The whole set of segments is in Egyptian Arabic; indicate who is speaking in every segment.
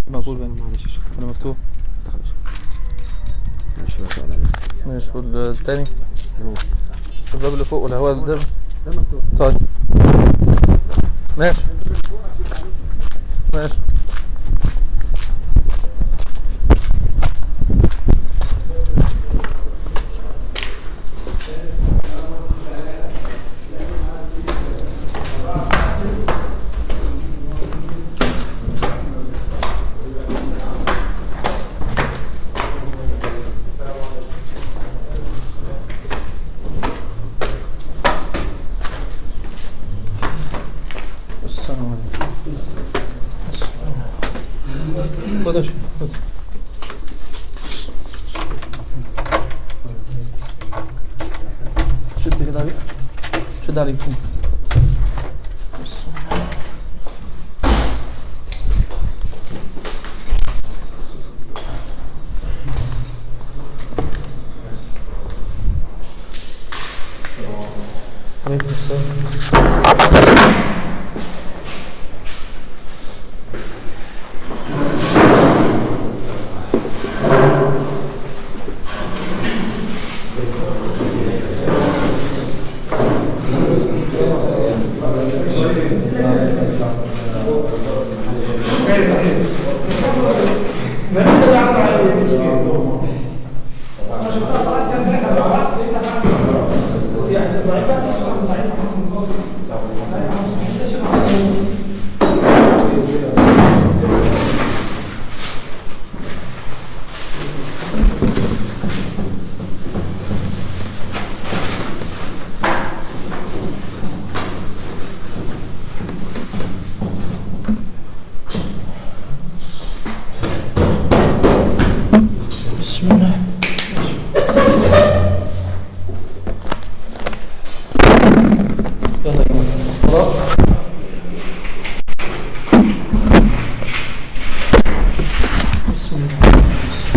Speaker 1: مقبول بين
Speaker 2: معلش يا شيخ
Speaker 1: ولا مفتوح
Speaker 2: ماشي بقى سؤال عليك
Speaker 1: ماشي والتاني الباب اللي فوق ولا هو ده
Speaker 2: ده مفتوح
Speaker 1: طيب ماشي ماشي السلام عليكم خد يا شيخ، خد. شد كده عليك شد عليك عليكم السلام بسم الله يلا يا جماعة الصلاة بسم الله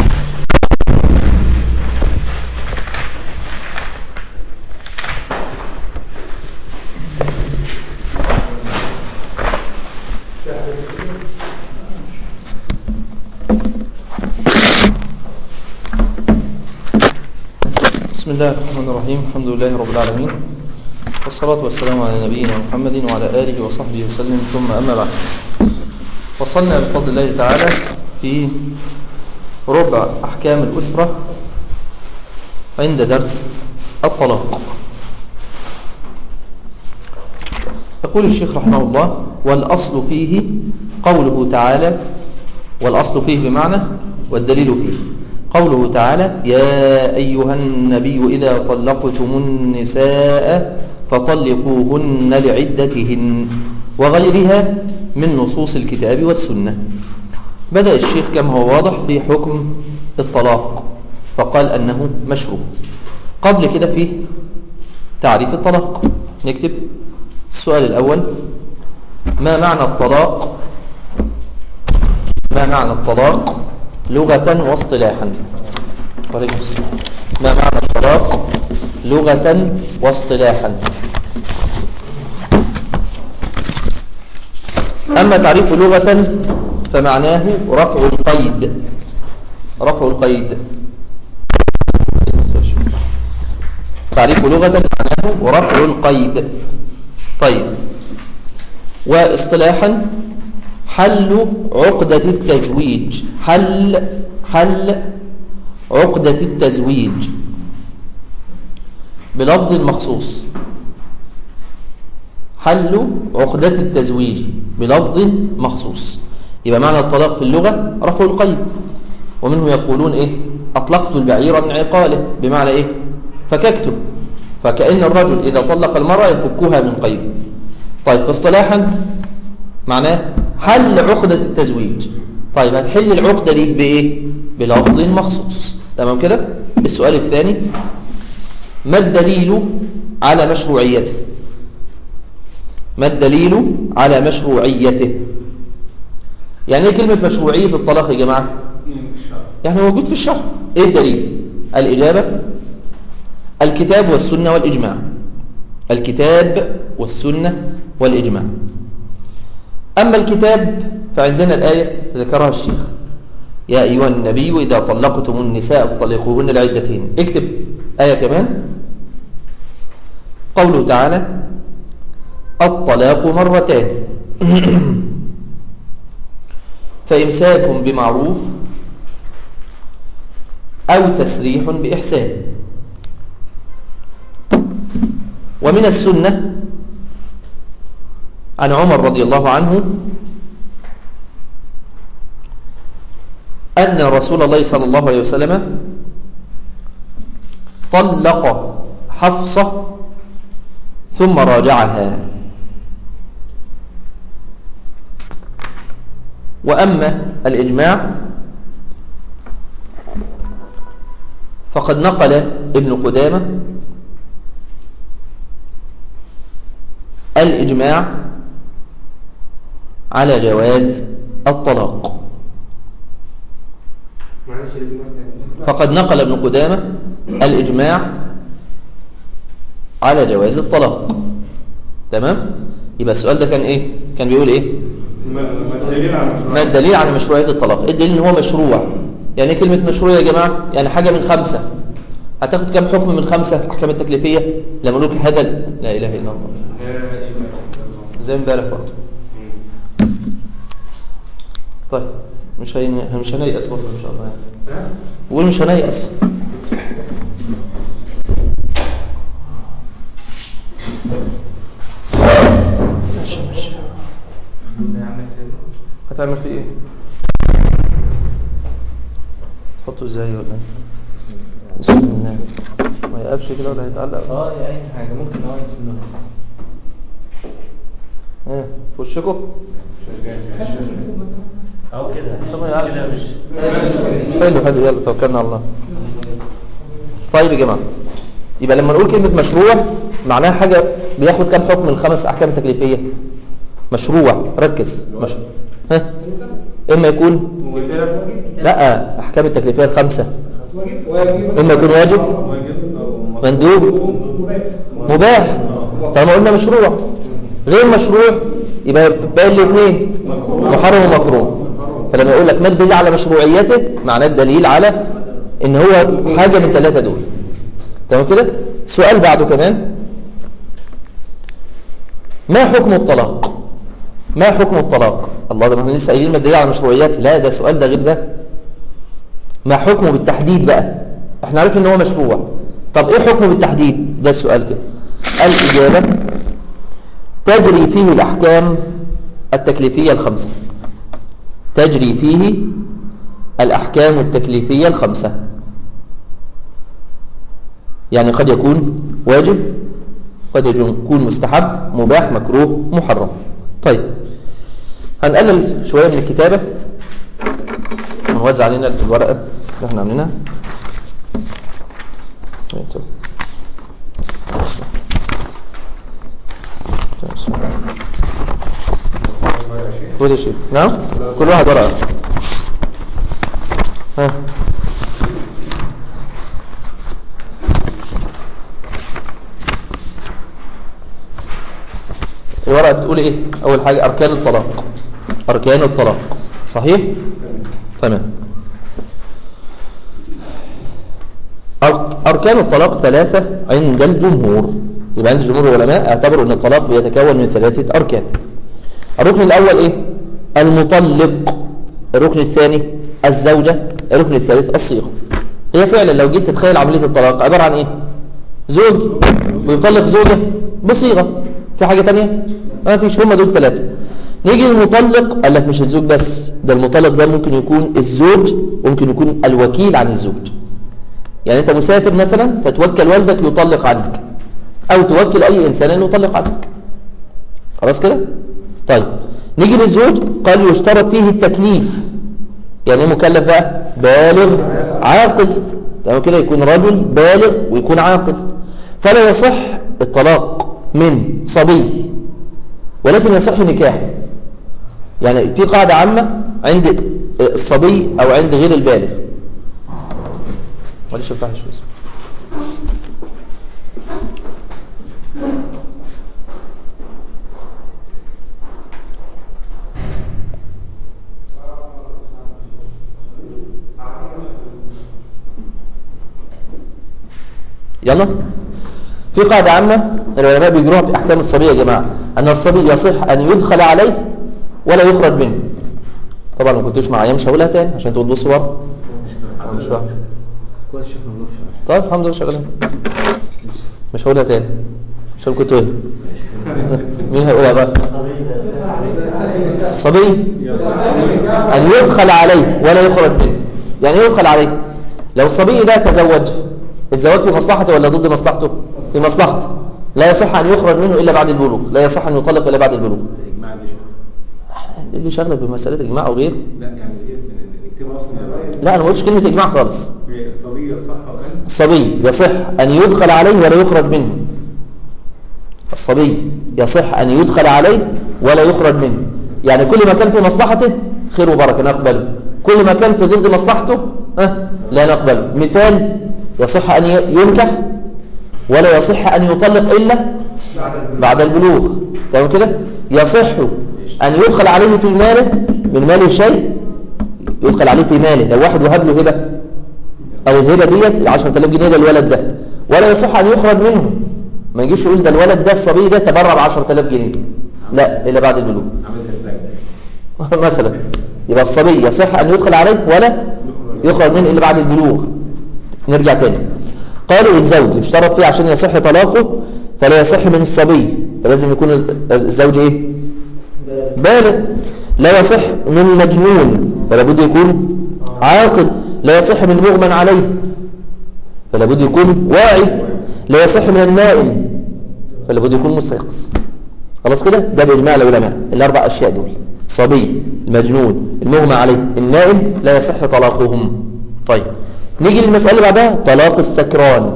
Speaker 1: بسم الله الرحمن الرحيم الحمد لله رب العالمين والصلاة والسلام على نبينا محمد وعلى آله وصحبه وسلم ثم أما بعد وصلنا بفضل الله تعالى في ربع أحكام الأسرة عند درس الطلاق يقول الشيخ رحمه الله والأصل فيه قوله تعالى والأصل فيه بمعنى والدليل فيه قوله تعالى يا أيها النبي إذا طلقتم النساء فطلقوهن لعدتهن وغيرها من نصوص الكتاب والسنة بدأ الشيخ كما هو واضح في حكم الطلاق فقال أنه مشروع قبل كده فيه تعريف الطلاق نكتب السؤال الأول ما معنى الطلاق ما معنى الطلاق لغة واصطلاحا وعليكم السلام ما معنى الطلاق لغة واصطلاحا أما تعريف لغة فمعناه رفع القيد رفع القيد تعريف لغة معناه رفع القيد طيب واصطلاحا حل عقدة التزويج حل حل عقدة التزويج بلفظ مخصوص حل عقدة التزويج بلفظ مخصوص يبقى معنى الطلاق في اللغة رفع القيد ومنه يقولون إيه أطلقت البعير من عقاله بمعنى إيه فككته فكأن الرجل إذا طلق المرأة يفكها من قيد طيب فاصطلاحا معناه حل عقدة التزويج طيب هتحل العقدة دي بإيه بلفظ مخصوص تمام كده السؤال الثاني ما الدليل على مشروعيته ما الدليل على مشروعيته يعني ايه كلمة مشروعية الطلاق يا جماعة يعني موجود في الشرع ايه الدليل الإجابة الكتاب والسنة والإجماع الكتاب والسنة والإجماع أما الكتاب فعندنا الآية ذكرها الشيخ يا أيها النبي إذا طلقتم النساء فطلقوهن لعدتهن اكتب آية كمان قوله تعالى الطلاق مرتان فإمساك بمعروف أو تسريح بإحسان ومن السنة عن عمر رضي الله عنه أن رسول الله صلى الله عليه وسلم طلق حفصة ثم راجعها وأما الإجماع فقد نقل ابن قدامة الإجماع على جواز الطلاق
Speaker 2: معلش يا جماعة.
Speaker 1: فقد نقل ابن قدامة الإجماع على جواز الطلاق تمام يبقى السؤال ده كان ايه كان بيقول ايه
Speaker 2: ما ما الدليل على المشروع
Speaker 1: ما الدليل على مشروعية الطلاق إيه الدليل ان هو مشروع يعني إيه كلمة مشروع يا جماعة يعني حاجة من خمسة هتاخد كم حكم من خمسة أحكام التكليفية لما نقول لك هذا ال- لا إله إلا الله
Speaker 2: لا إله إلا الله.
Speaker 1: زي امبارح برضه طيب مش هي... مش هنيأس برضه إن شاء الله يعني
Speaker 2: ها؟
Speaker 1: وقول مش هنيأس ماشي ماشي هتعمل فيه ايه تحطه ازاي ولا ايه بسم الله ما يقفش كده ولا هيتعلق
Speaker 3: اه يا اي حاجه ممكن اه يسلمها
Speaker 1: ايه في وشكم
Speaker 3: او كده
Speaker 1: طب ما يعرفش.
Speaker 3: كده مش
Speaker 1: حلو حلو يلا توكلنا على الله طيب يا جماعه يبقى لما نقول كلمه مشروع معناها حاجه بياخد كام حكم من الخمس احكام تكليفيه مشروع ركز مشروع ها اما يكون
Speaker 2: وكده
Speaker 1: لا احكام التكليفيه الخمسه
Speaker 4: واجب
Speaker 1: اما يكون واجب
Speaker 2: واجب أو
Speaker 1: مندوب مباح طالما قلنا مشروع غير مشروع يبقى باقي الاثنين محرم ومكروه فلما يقول لك ما الدليل على مشروعيته معناه الدليل على ان هو حاجه من ثلاثه دول تمام كده سؤال بعده كمان ما حكم الطلاق ما حكم الطلاق الله ده ما احنا لسه قايلين ما الدليل على مشروعيته لا ده سؤال ده غير ده ما حكمه بالتحديد بقى احنا عارفين ان هو مشروع طب ايه حكمه بالتحديد ده السؤال كده الاجابه تجري فيه الاحكام التكليفيه الخمسه تجري فيه الاحكام التكليفيه الخمسه يعني قد يكون واجب قد يكون مستحب مباح مكروه محرم طيب هنقلل شويه من الكتابه ونوزع علينا الورقه اللي احنا عاملينها طيب. خد يا شيخ نعم كل واحد ورقه ها الورقه بتقول ايه اول حاجه اركان الطلاق اركان الطلاق صحيح تمام أر- أركان الطلاق ثلاثة عند الجمهور يبقى عند جمهور العلماء اعتبروا أن الطلاق يتكون من ثلاثة أركان الركن الأول إيه؟ المطلق الركن الثاني الزوجة الركن الثالث الصيغة هي فعلا لو جيت تتخيل عملية الطلاق عبارة عن إيه؟ زوج ويطلق زوجة بصيغة في حاجة تانية؟ ما فيش هم دول ثلاثة نيجي المطلق قال لك مش الزوج بس ده المطلق ده ممكن يكون الزوج وممكن يكون الوكيل عن الزوج يعني انت مسافر مثلا فتوكل والدك يطلق عنك او توكل اي انسان انه يطلق عنك خلاص كده طيب نيجي للزوج قال يشترط فيه التكليف يعني ايه مكلف بقى بالغ عاقل تمام كده يكون رجل بالغ ويكون عاقل فلا يصح الطلاق من صبي ولكن يصح نكاح يعني في قاعدة عامة عند الصبي او عند غير البالغ معلش افتح شويه اسمه يلا في قاعدة عامة العلماء بيجروها في أحكام الصبي يا جماعة أن الصبي يصح أن يدخل عليه ولا يخرج منه طبعا ما كنتوش معايا مش هقولها تاني عشان تقول بصوا ورا مش فاهم
Speaker 2: كويس شيخ ممنوع
Speaker 1: طيب الحمد لله شغالين مش هقولها تاني مش هقول كنتوا ايه مين هيقولها بقى الصبي أن يدخل عليه ولا يخرج منه يعني إيه يدخل عليه لو الصبي ده تزوج الزواج في مصلحته ولا ضد مصلحته في مصلحته لا يصح أن يخرج منه إلا بعد البلوغ لا يصح أن يطلق إلا بعد البلوغ
Speaker 2: الاجماع دي شيخ
Speaker 1: اللي شغله بمسألة إجماع أو غير
Speaker 2: لا يعني دي نكتبها اصلا
Speaker 1: لا أنا ما قلتش كلمة إجماع خالص
Speaker 2: الصبيه صح وان
Speaker 1: الصبي يصح أن يدخل عليه ولا يخرج منه الصبي يصح أن يدخل عليه ولا يخرج منه يعني كل ما كان في مصلحته خير وبركة نقبله كل ما كان في ضد مصلحته ها لا نقبله مثال يصح أن ينكح ولا يصح أن يطلق إلا بعد البلوغ تمام كده يصح أن يدخل عليه في ماله من ماله شيء يدخل عليه في ماله لو واحد وهب له هبة أو الهبة ديت ال 10000 جنيه ده الولد ده ولا يصح أن يخرج منه ما يجيش يقول ده الولد ده الصبي ده تبرع ب 10000 جنيه لا إلا بعد البلوغ
Speaker 2: عامل زي الزاج
Speaker 1: مثلا يبقى الصبي يصح أن يدخل عليه ولا يخرج منه إلا بعد البلوغ نرجع تاني قالوا الزوج يشترط فيه عشان يصح طلاقه فلا يصح من الصبي فلازم يكون الزوج ايه بالغ لا يصح من مجنون فلا بد يكون عاقل لا يصح من مغمى عليه فلا بد يكون واعي لا يصح من النائم فلا بد يكون مستيقظ خلاص كده ده باجماع العلماء الاربع اشياء دول صبي المجنون المغمى عليه النائم لا يصح طلاقهم طيب نيجي للمسألة اللي بعدها طلاق السكران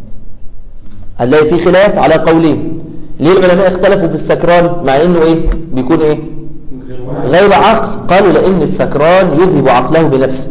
Speaker 1: هنلاقي في خلاف على قولين ليه العلماء اختلفوا في السكران مع انه ايه بيكون ايه غير عقل قالوا لان السكران يذهب عقله بنفسه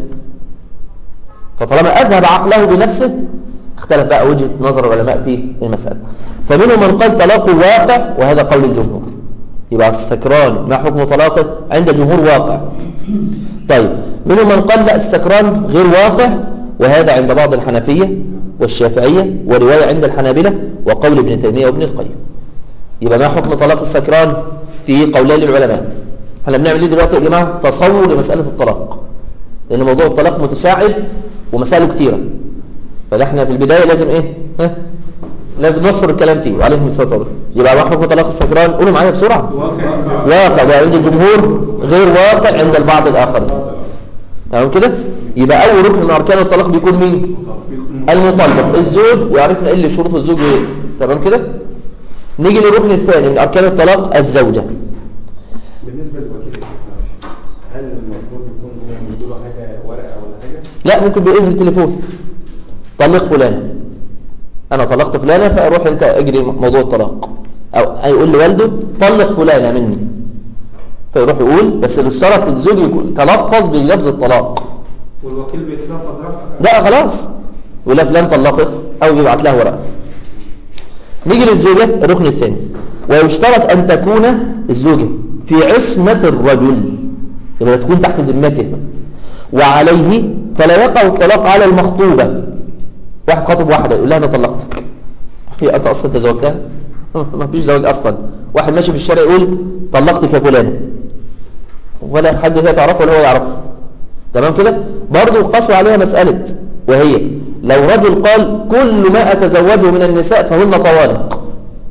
Speaker 1: فطالما اذهب عقله بنفسه اختلف بقى وجهة نظر العلماء في المسألة فمنهم من قال طلاقه واقع وهذا قول الجمهور يبقى السكران ما حكم طلاقه عند الجمهور واقع طيب منهم من قال لا السكران غير واقع وهذا عند بعض الحنفية والشافعية ورواية عند الحنابلة وقول ابن تيمية وابن القيم يبقى ما حكم طلاق السكران في قولين للعلماء احنا بنعمل ايه دلوقتي يا جماعة تصور لمسألة الطلاق لأن موضوع الطلاق متشعب ومسائله كتيرة فده احنا في البداية لازم ايه ها؟ لازم نحصر الكلام فيه وعليهم الصلاة والسلام يبقى ما حكم طلاق السكران قولوا معايا بسرعة واقع ده عند الجمهور غير واقع عند البعض الآخرين تمام كده يبقى أول ركن من أركان الطلاق بيكون مين المطلق الزوج وعرفنا ايه اللي شروط الزوج ايه تمام كده نيجي للركن الثاني من أركان الطلاق الزوجة
Speaker 2: بالنسبه للوكيل الإسلامي، هل المفروض يكون هو مديله حاجه ورقه ولا حاجه؟
Speaker 1: لا ممكن بإذن التليفون طلق فلانة أنا طلقت فلانة فأروح أنت أجري موضوع الطلاق أو هيقول لوالده طلق فلانة مني فيروح يقول بس اللي اشترط الزوج يكون تلفظ بلفظ الطلاق
Speaker 2: والوكيل بيتلفظ رفع
Speaker 1: لا خلاص يقول لها فلان طلقك أو يبعت لها ورقة نيجي للزوجة الركن الثاني ويشترط أن تكون الزوجة في عصمة الرجل يبقى تكون تحت ذمته وعليه فلا يقع الطلاق على المخطوبة واحد خاطب واحدة يقول لها أنا طلقتك هي أنت أصلا تزوجتها ما فيش زواج أصلا واحد ماشي في الشارع يقول طلقتك يا فلانة ولا حد هي تعرفه ولا هو يعرفه تمام كده برضه قاسوا عليها مسألة وهي لو رجل قال كل ما أتزوجه من النساء فهن طوالق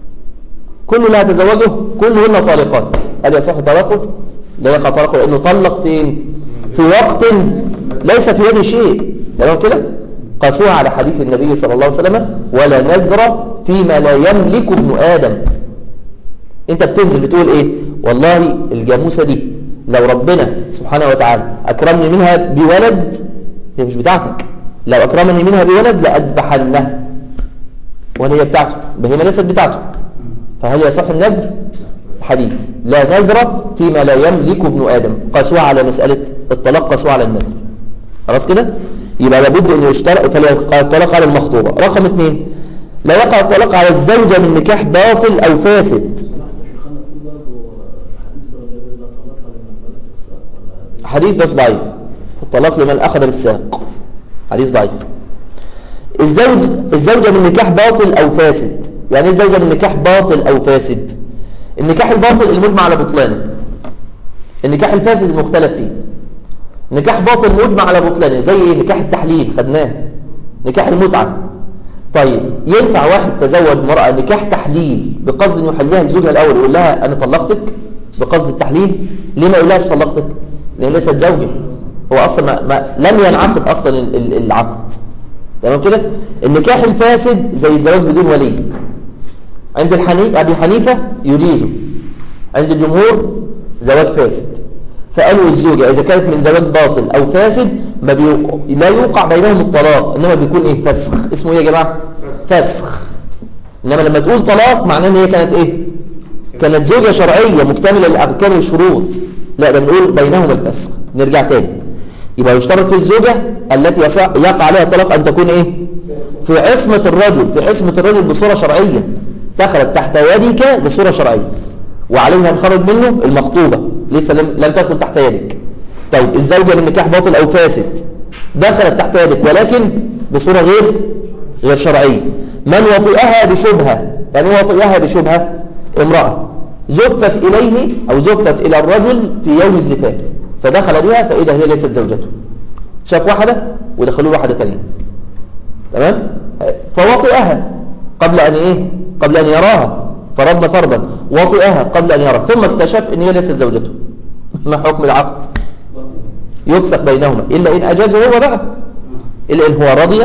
Speaker 1: كل اللي أتزوجه كلهن طالقات هل يصح طلاقه؟ لا يقع طلاقه لأنه طلق فين؟ في وقت ليس في يده شيء تمام كده؟ قاسوها على حديث النبي صلى الله عليه وسلم ولا نذر فيما لا يملك ابن آدم انت بتنزل بتقول ايه والله الجاموسة دي لو ربنا سبحانه وتعالى أكرمني منها بولد هي مش بتاعتك لو أكرمني منها بولد لأذبحنها ولا هي بتاعته بهيمة ليست بتاعته فهل يصح النذر؟ حديث لا نذر فيما لا يملك ابن آدم قاسوها على مسألة الطلاق قاسوها على النذر خلاص كده؟ يبقى لابد أن يشترط فلا يقع الطلاق على المخطوبة رقم اثنين لا يقع الطلاق على الزوجة من نكاح باطل أو فاسد حديث بس ضعيف الطلاق لمن أخذ بالساق حديث ضعيف الزوج الزوجة من نكاح باطل أو فاسد يعني ايه الزوجة من نكاح باطل أو فاسد النكاح الباطل المجمع على بطلانه النكاح الفاسد المختلف فيه نكاح باطل مجمع على بطلانه زي ايه نكاح التحليل خدناه نكاح المتعة طيب ينفع واحد تزوج مرأة نكاح تحليل بقصد انه يحليها لزوجها الاول يقول لها انا طلقتك بقصد التحليل ليه ما يقولهاش طلقتك لان ليست زوجة هو اصلا ما ما لم ينعقد اصلا ال- ال- العقد تمام كده النكاح الفاسد زي الزواج بدون ولي عند الحني... ابي حنيفة يجيزه عند الجمهور زواج فاسد فقالوا الزوجة إذا كانت من زواج باطل أو فاسد ما بيوق... لا يوقع بينهم الطلاق إنما بيكون إيه فسخ اسمه إيه يا جماعة فسخ إنما لما تقول طلاق معناه إن هي كانت إيه كانت زوجة شرعية مكتملة الأركان والشروط لا ده بنقول بينهما الفسخ نرجع تاني يبقى يشترط في الزوجة التي يصع... يقع عليها الطلاق أن تكون إيه في عصمة الرجل في عصمة الرجل بصورة شرعية دخلت تحت يدك بصورة شرعية وعليها الخرج منه المخطوبة لسه لم, لم تدخل تحت يدك طيب الزوجة من نكاح باطل أو فاسد دخلت تحت يدك ولكن بصورة غير غير شرعية من وطئها بشبهة يعني إيه وطئها بشبهة امرأة زفت إليه أو زفت إلى الرجل في يوم الزفاف فدخل بها فإذا هي ليست زوجته شاف واحدة ودخلوا واحدة تانية تمام فوطئها قبل أن إيه قبل أن يراها فرضنا فرضا وطئها قبل أن يرى ثم اكتشف أن هي ليست زوجته ما حكم العقد يفسخ بينهما إلا إن أجازه هو بقى إلا إن هو رضي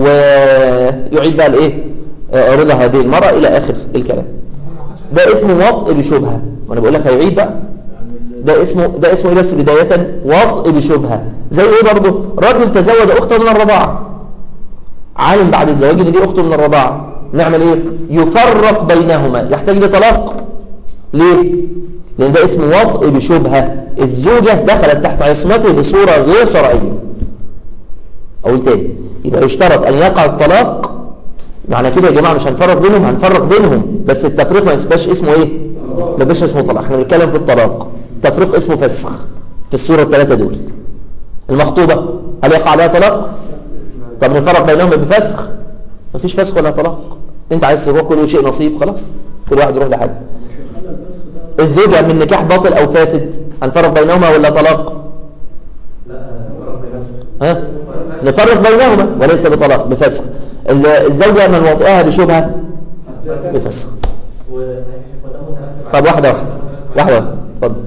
Speaker 1: ويعيد بقى الإيه آه، رضا هذه المرأة إلى آخر الكلام ده اسمه وطء بشبهة وأنا بقول لك هيعيد بقى ده اسمه ده اسمه إيه بس بداية وطء بشبهة زي إيه برضه رجل تزوج أخته من الرضاعة عالم بعد الزواج ان دي اخته من الرضاعه نعمل ايه يفرق بينهما يحتاج لطلاق ليه لان ده اسمه وطء بشبهه الزوجه دخلت تحت عصمته بصوره غير شرعيه اقول تاني يبقى يشترط ان يقع الطلاق معنى كده يا جماعه مش هنفرق بينهم هنفرق بينهم بس التفريق ما يبقاش اسمه ايه ما يبقاش اسمه طلاق احنا بنتكلم في الطلاق التفريق اسمه فسخ في الصوره الثلاثه دول المخطوبه هل يقع عليها طلاق طب نفرق بينهم بفسخ مفيش فسخ ولا طلاق انت عايز تروح كل شيء نصيب خلاص كل واحد يروح لحاله الزوجة من نكاح باطل او فاسد هنفرق بينهما ولا طلاق ها نفرق بينهما وليس بطلاق بفسخ ال- الزوجة من وطئها بشبهة بفسخ طب واحدة واحدة واحدة واحدة اتفضل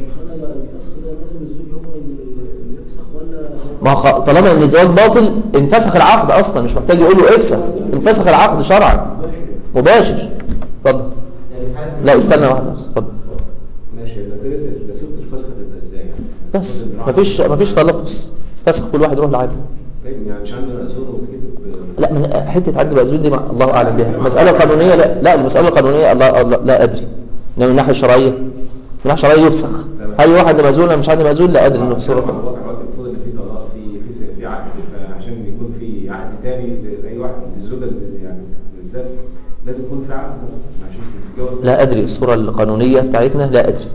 Speaker 1: ما هو خ- طالما ان الزواج باطل انفسخ العقد اصلا مش محتاج يقول له افسخ انفسخ العقد شرعا مباشر اتفضل لا استنى واحده بس، اتفضل
Speaker 2: ماشي نتيجة صيغة الفسخ هتبقى ازاي يعني؟
Speaker 1: بس مفيش مفيش تلفظ فسخ كل واحد يروح لعاده
Speaker 2: طيب يعني مش عندنا أزور وتكتب
Speaker 1: لا من حته عد بأزود دي ما الله اعلم بها مساله قانونيه لا لا المساله القانونيه الله الله- لا ادري انما من الناحيه الشرعيه من الناحيه الشرعيه يفسخ هل واحد مأذون ولا مش حد مأذون لا ادري انه
Speaker 2: طبعا
Speaker 1: بصوره
Speaker 2: الواقع دلوقتي المفروض ان في طلاق في في في عقد فعشان يكون في عقد تاني لاي واحد الزوجه يعني بالذات لازم يكون في عقد عشان تتجوز
Speaker 1: لا ادري الصوره القانونيه بتاعتنا لا ادري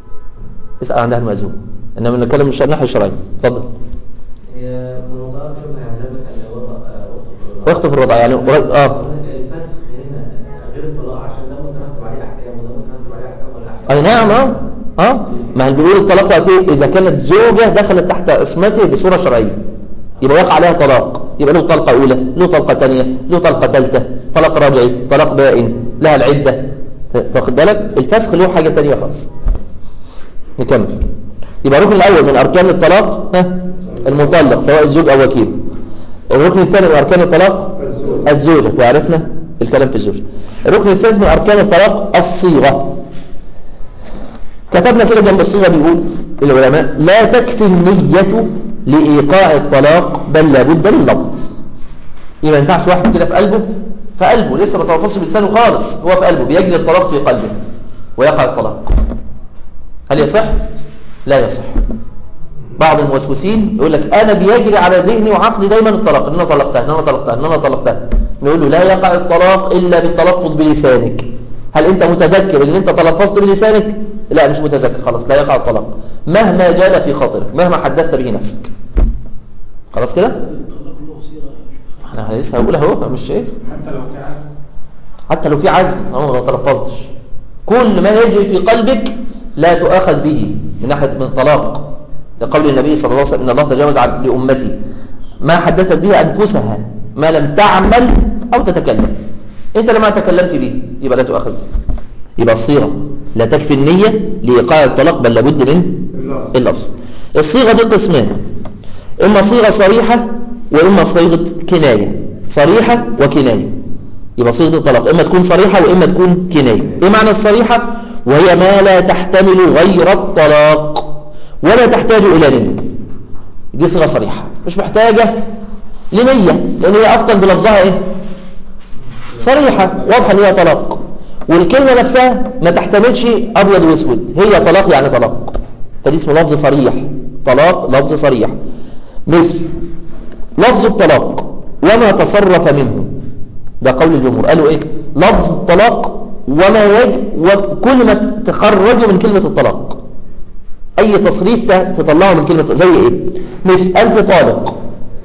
Speaker 1: اسال عن اهل المأذون انما بنتكلم من الناحيه الشرعيه اتفضل
Speaker 3: هي موضوع شبه يعني زي مثلا لو وقت
Speaker 1: واخت في الرضاعه يعني قريب- اه
Speaker 3: الفسخ هنا غير الطلاق عشان ده مترتب عليه احكام وده مترتب عليه احكام ولا احكام
Speaker 1: اي نعم اه اه ما هو بيقول الطلاق وقت ايه اذا كانت زوجه دخلت تحت عصمته بصوره شرعيه يبقى يقع عليها طلاق يبقى له طلقه اولى له طلقه ثانيه له طلقه ثالثه طلاق رجعي طلاق بائن لها العده ت- تاخد بالك الفسخ له حاجه ثانيه خالص نكمل يبقى الركن الاول من اركان الطلاق ها المطلق سواء الزوج او وكيله الركن الثاني من اركان الطلاق الزوجه وعرفنا الكلام في الزوجه الركن الثالث من اركان الطلاق الصيغه كتبنا كده جنب الصيغه بيقول العلماء لا تكفي النيه لايقاع الطلاق بل لابد من لفظ يبقى ما ينفعش واحد كده في قلبه في قلبه لسه ما تلفظش بلسانه خالص هو في قلبه بيجري الطلاق في قلبه ويقع الطلاق هل يصح لا يصح بعض الموسوسين يقول لك انا بيجري على ذهني وعقلي دايما الطلاق ان انا طلقتها ان انا طلقتها ان انا طلقتها نقول له لا يقع الطلاق الا بالتلفظ بلسانك هل انت متذكر ان انت تلفظت بلسانك لا مش متذكر خلاص لا يقع الطلاق مهما جال في خاطرك مهما حدثت به نفسك خلاص كده انا لسه هقولها اهو مش شايف
Speaker 2: حتى لو في عزم
Speaker 1: حتى لو في عزم انا ما تلفظتش كل ما يجري في قلبك لا تؤاخذ به من ناحيه من طلاق لقول النبي صلى الله عليه وسلم ان الله تجاوز عن لامتي ما حدثت به انفسها ما لم تعمل او تتكلم انت لما تكلمت به يبقى لا تؤاخذ به يبقى الصيغه لا تكفي النيه لايقاع الطلاق بل لابد من
Speaker 2: اللفظ.
Speaker 1: اللفظ الصيغه دي قسمان اما صيغه صريحه واما صيغه كنايه صريحه وكنايه يبقى صيغه الطلاق اما تكون صريحه واما تكون كنايه ايه معنى الصريحه وهي ما لا تحتمل غير الطلاق ولا تحتاج الى نيه دي صيغه صريحه مش محتاجه لنيه لان هي اصلا بلفظها ايه صريحه واضحه ان هي طلاق والكلمه نفسها ما تحتملش ابيض واسود هي طلاق يعني طلاق فدي اسمه لفظ صريح طلاق لفظ صريح مثل لفظ الطلاق وما تصرف منه ده قول الجمهور قالوا ايه لفظ الطلاق وما يج وكل ما تخرجه من كلمة الطلاق اي تصريف ت- تطلعه من كلمة زي ايه مثل انت طالق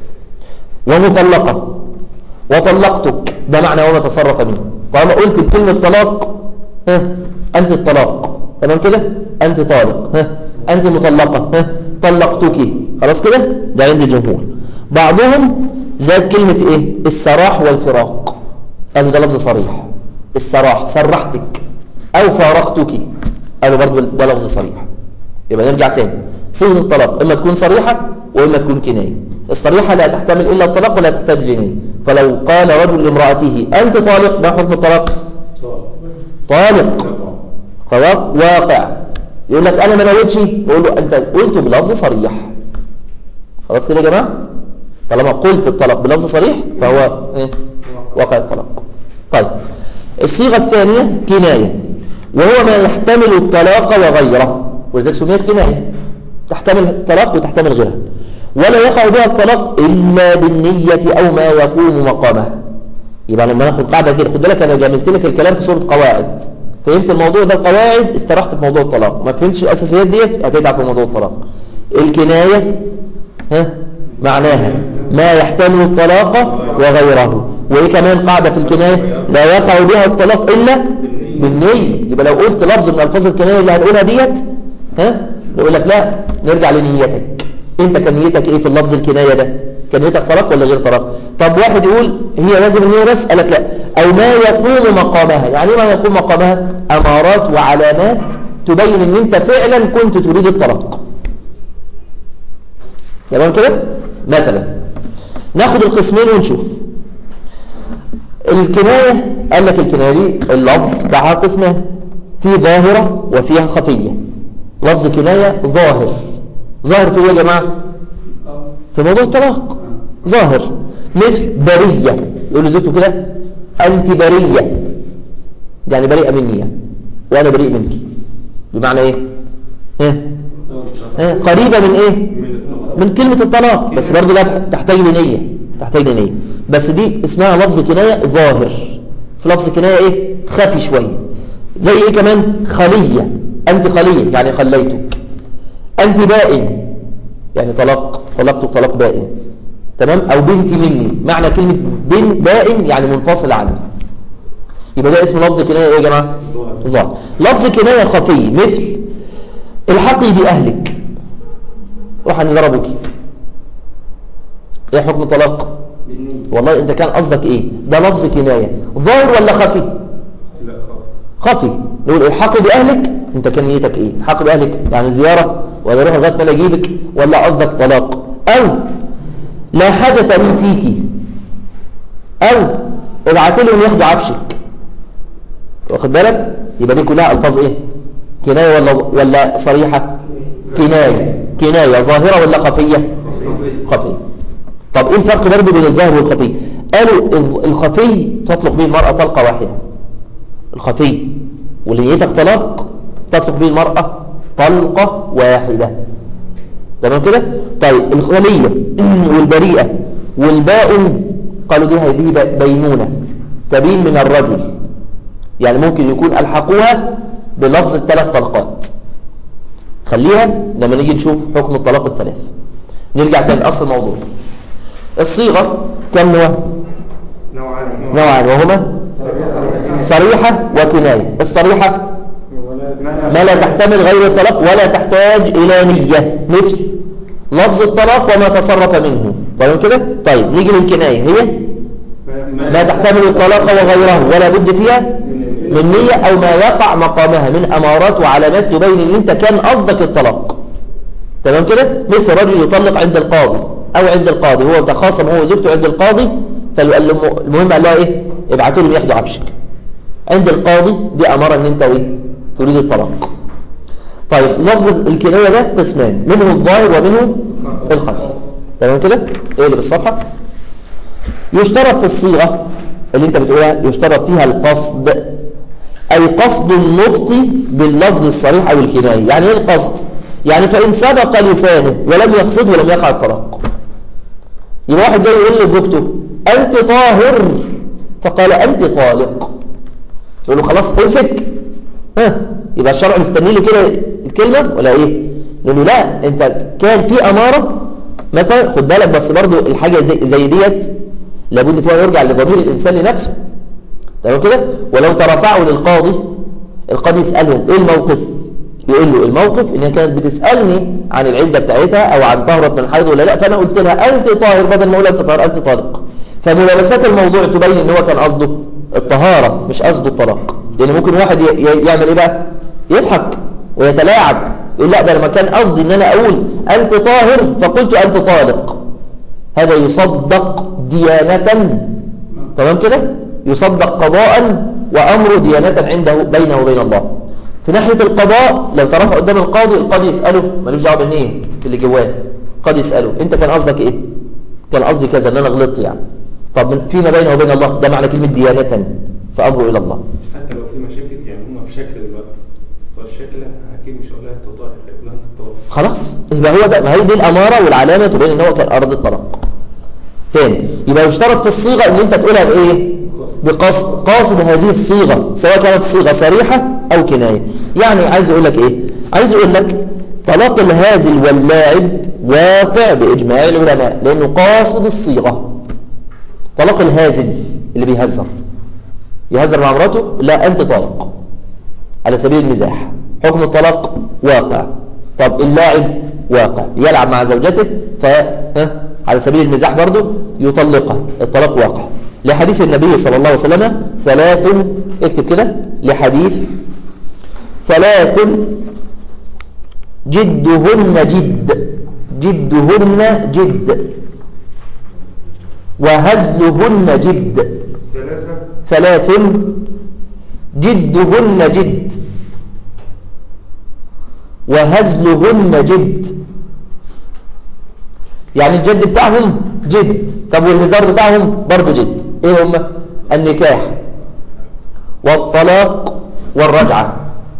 Speaker 1: ومطلقة وطلقتك ده معنى وما تصرف منه طالما قلت بكلمة طلاق ها انت الطلاق تمام كده انت طالق ها انت مطلقة ها طلقتك خلاص كده ده عند الجمهور بعضهم زاد كلمة ايه السراح والفراق قالوا ده لفظ صريح السراح سرحتك او فارقتك قالوا برضو ده لفظ صريح يبقى نرجع تاني صيغه الطلاق اما تكون صريحه واما تكون كنايه الصريحه لا تحتمل الا الطلاق ولا تحتاج لنيه فلو قال رجل لامراته انت طالق ما حكم الطلاق طالق طلاق واقع يقول لك انا ما نويتش يقول له انت قلت بلفظ صريح خلاص كده يا جماعه طالما قلت الطلاق بلفظ صريح فهو ايه واقع الطلاق طيب الصيغه الثانيه كنايه وهو ما يحتمل الطلاق وغيره ولذلك سميت كنايه تحتمل الطلاق وتحتمل غيرها ولا يقع بها الطلاق الا بالنيه او ما يقوم مقامها يبقى لما ناخد قاعده كده خد بالك انا جملت لك الكلام في سوره قواعد فهمت الموضوع ده القواعد استرحت في موضوع الطلاق ما فهمتش الاساسيات ديت هتدعى في موضوع الطلاق الكنايه ها معناها ما يحتمل الطلاق وغيره وايه كمان قاعده في الكنايه لا يقع بها الطلاق الا بالنيه يبقى لو قلت لفظ من الفاظ الكنايه اللي هنقولها ديت ها يقول لك لا نرجع لنيتك انت كان نيتك ايه في اللفظ الكنايه ده كان نيتك طلاق ولا غير طلاق طب واحد يقول هي لازم النيه بس قال لك لا او ما يقوم مقامها يعني ايه ما يقوم مقامها امارات وعلامات تبين ان انت فعلا كنت تريد الطلاق تمام كده مثلا ناخد القسمين ونشوف الكناية قال لك الكناية دي اللفظ بتاعها قسمين في ظاهرة وفيها خفية لفظ كناية ظاهر ظاهر في ايه يا جماعة في موضوع الطلاق ظاهر مثل برية يقول لزوجته كده أنت برية يعني بريئة مني يعني وأنا بريء منك بمعنى إيه؟ ها؟ ها؟ قريبة من إيه؟ من كلمة الطلاق بس برضه لا تحتاج لنية تحتاج لنية بس دي اسمها لفظ كناية ظاهر في لفظ كناية إيه؟ خفي شوية زي إيه كمان؟ خلية أنت خلية يعني خليتك أنت بائن يعني طلاق طلقتك طلاق بائن تمام أو بنتي مني معنى كلمة بن بائن يعني منفصل عني يبقى ده اسم لفظ كناية ايه يا جماعة ظاهر لفظ كناية خفي مثل الحقي بأهلك روح أن ضربك ايه حكم الطلاق والله انت كان قصدك ايه ده لفظ كناية ظاهر ولا خفي
Speaker 2: لا خالص
Speaker 1: خفي نقول الحقي بأهلك انت كان نيتك ايه الحقي بأهلك يعني زيارة ولا روح لغايه ما أنا اجيبك ولا قصدك طلاق او لا حاجة لي فيكي او ابعت لهم ياخدوا عفشك واخد بالك يبقى دي كلها الفاظ ايه كناية ولا ولا صريحة كناية كناية ظاهرة ولا خفية خفية طب ايه الفرق برضه بين الظاهر والخفي قالوا ال- الخفي تطلق به المرأة طلقة واحدة الخفي واللي نيتك طلاق تطلق به المرأة طلقة واحدة تمام كده طيب الخلية والبريئة والبائن قالوا دي هذه ب- بينونة تبين من الرجل يعني ممكن يكون ألحقوها بلفظ الثلاث طلقات خليها لما نيجي نشوف حكم الطلاق الثلاث نرجع تاني أصل الموضوع الصيغة كم نوع
Speaker 2: نوعان
Speaker 1: نوعان وهما صريحة وكناية الصريحة ما لا تحتمل غير الطلاق ولا تحتاج إلى نية مثل لفظ الطلاق وما تصرف منه طيب كده طيب نيجي للكناية هي لا تحتمل الطلاق وغيره ولا بد فيها من نية أو ما يقع مقامها من أمارات وعلامات تبين ان انت كان قصدك الطلاق تمام كده مثل رجل يطلق عند القاضي أو عند القاضي هو تخاصم هو وزوجته عند القاضي فالمهم قال لها ايه ابعتوا لهم ياخدوا عفشك عند القاضي دي أمارة ان انت ايه تريد الطلاق طيب لفظ الكناية ده قسمان منه الظاهر ومنه الخفي تمام كده ايه اللي بالصفحة يشترط في الصيغة اللي انت بتقولها يشترط فيها القصد أي قصد النطق باللفظ الصريح أو الكناية يعني ايه القصد يعني فإن سبق لسانه ولم يقصد ولم يقع الطلاق يبقى واحد جاي يقول لزوجته أنت طاهر فقال أنت طالق يقول له خلاص امسك ها يبقى الشرع مستني له كده الكلمة ولا ايه يقول له لا انت كان في أمارة مثلا خد بالك بس برضو الحاجة زي, زي ديت لابد فيها يرجع لضمير الإنسان لنفسه تمام كده ولو ترفعوا للقاضي القاضي يسألهم ايه الموقف يقول له الموقف ان هي كانت بتسألني عن العدة بتاعتها او عن طهرة من الحيض ولا لا فانا قلت لها انت طاهر بدل ما اقول انت طاهر انت طالق فملابسات الموضوع تبين ان هو كان قصده الطهارة مش قصده الطلاق لان ممكن واحد يعمل ايه بقى يضحك ويتلاعب يقول لا ده لما كان قصدي ان انا اقول انت طاهر فقلت انت طالق هذا يصدق ديانة تمام كده يصدق قضاء وامره ديانة عنده بينه وبين الله في ناحية القضاء لو ترفع قدام القاضي القاضي يسأله ملوش دعوه بالنية في اللي جواه القاضي يسأله انت كان قصدك ايه كان قصدي كذا ان انا غلطت يعني طب فيما بينه وبين الله ده معنى كلمة ديانة فأمره إلى الله
Speaker 2: حتى لو في مشاكل يعني هم في شكل دلوقتي فالشكل اكيد مش هقول لها انت طاهر هيقول لها انت طاهر
Speaker 1: خلاص يبقى هو ده ما هي دي الأمارة والعلامة تبين ان هو كان أرض الطلاق تاني يبقى يشترط في الصيغة ان انت تقولها بايه بقصد قاصد هذه الصيغة سواء كانت صيغة صريحة او كناية يعني عايز اقول لك ايه عايز اقول لك طلاق الهازل واللاعب واقع بإجماع العلماء لأنه قاصد الصيغة طلاق الهازل اللي بيهزر يهزر مع مراته لا أنت طالق على سبيل المزاح حكم الطلاق واقع طب اللاعب واقع يلعب مع زوجته ف ها؟ على سبيل المزاح برضه يطلقها الطلاق واقع لحديث النبي صلى الله عليه وسلم ثلاث اكتب كده لحديث ثلاث جدهن جد جدهن جد وهزلهن جد
Speaker 2: ثلاثة
Speaker 1: ثلاث جدهن جد وهزلهن جد يعني الجد بتاعهم جد طب والهزار بتاعهم برضه جد ايه هم النكاح والطلاق والرجعة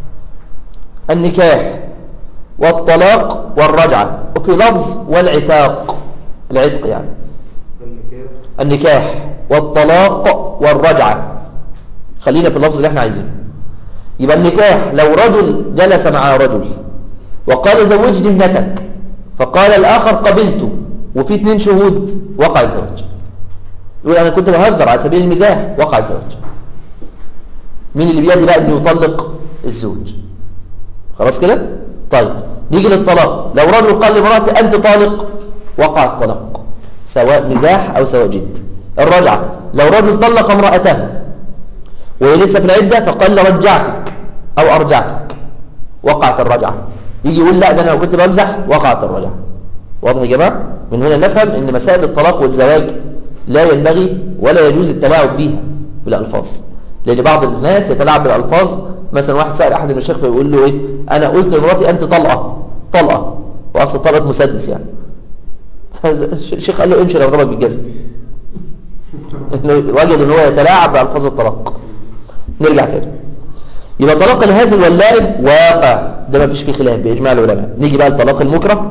Speaker 1: النكاح والطلاق والرجعة وفي لفظ والعتاق العتق يعني
Speaker 2: النكاح
Speaker 1: النكاح والطلاق والرجعة خلينا في اللفظ اللي احنا عايزينه يبقى النكاح لو رجل جلس مع رجل وقال زوجني ابنتك فقال الآخر قبلته وفي اتنين شهود وقع الزواج يقول أنا كنت بهزر على سبيل المزاح وقع الزواج مين اللي بيدي بقى انه يطلق الزوج خلاص كده طيب نيجي للطلاق لو رجل قال لمراته أنت طالق وقع الطلاق سواء مزاح أو سواء جد الرجعة لو رجل طلق امرأته وهي لسه في العدة فقال رجعتك أو أرجعتك وقعت الرجعة يجي يقول لا ده أنا لو كنت بمزح وقعت الرجعة واضح يا جماعة من هنا نفهم أن مسائل الطلاق والزواج لا ينبغي ولا يجوز التلاعب بها بالألفاظ لأن بعض الناس يتلاعب بالألفاظ مثلا واحد سأل أحد المشايخ فيقول له إيه أنا قلت لمراتي أنت طلقة طلقة وأصل طلقة مسدس يعني فالشيخ قال له امشي اضربك بالجزم انه وجد ان هو يتلاعب بألفاظ الطلاق نرجع تاني يبقى طلاق الهازل واللاعب واقع ده ما فيش فيه خلاف بإجماع العلماء نيجي بقى لطلاق المكره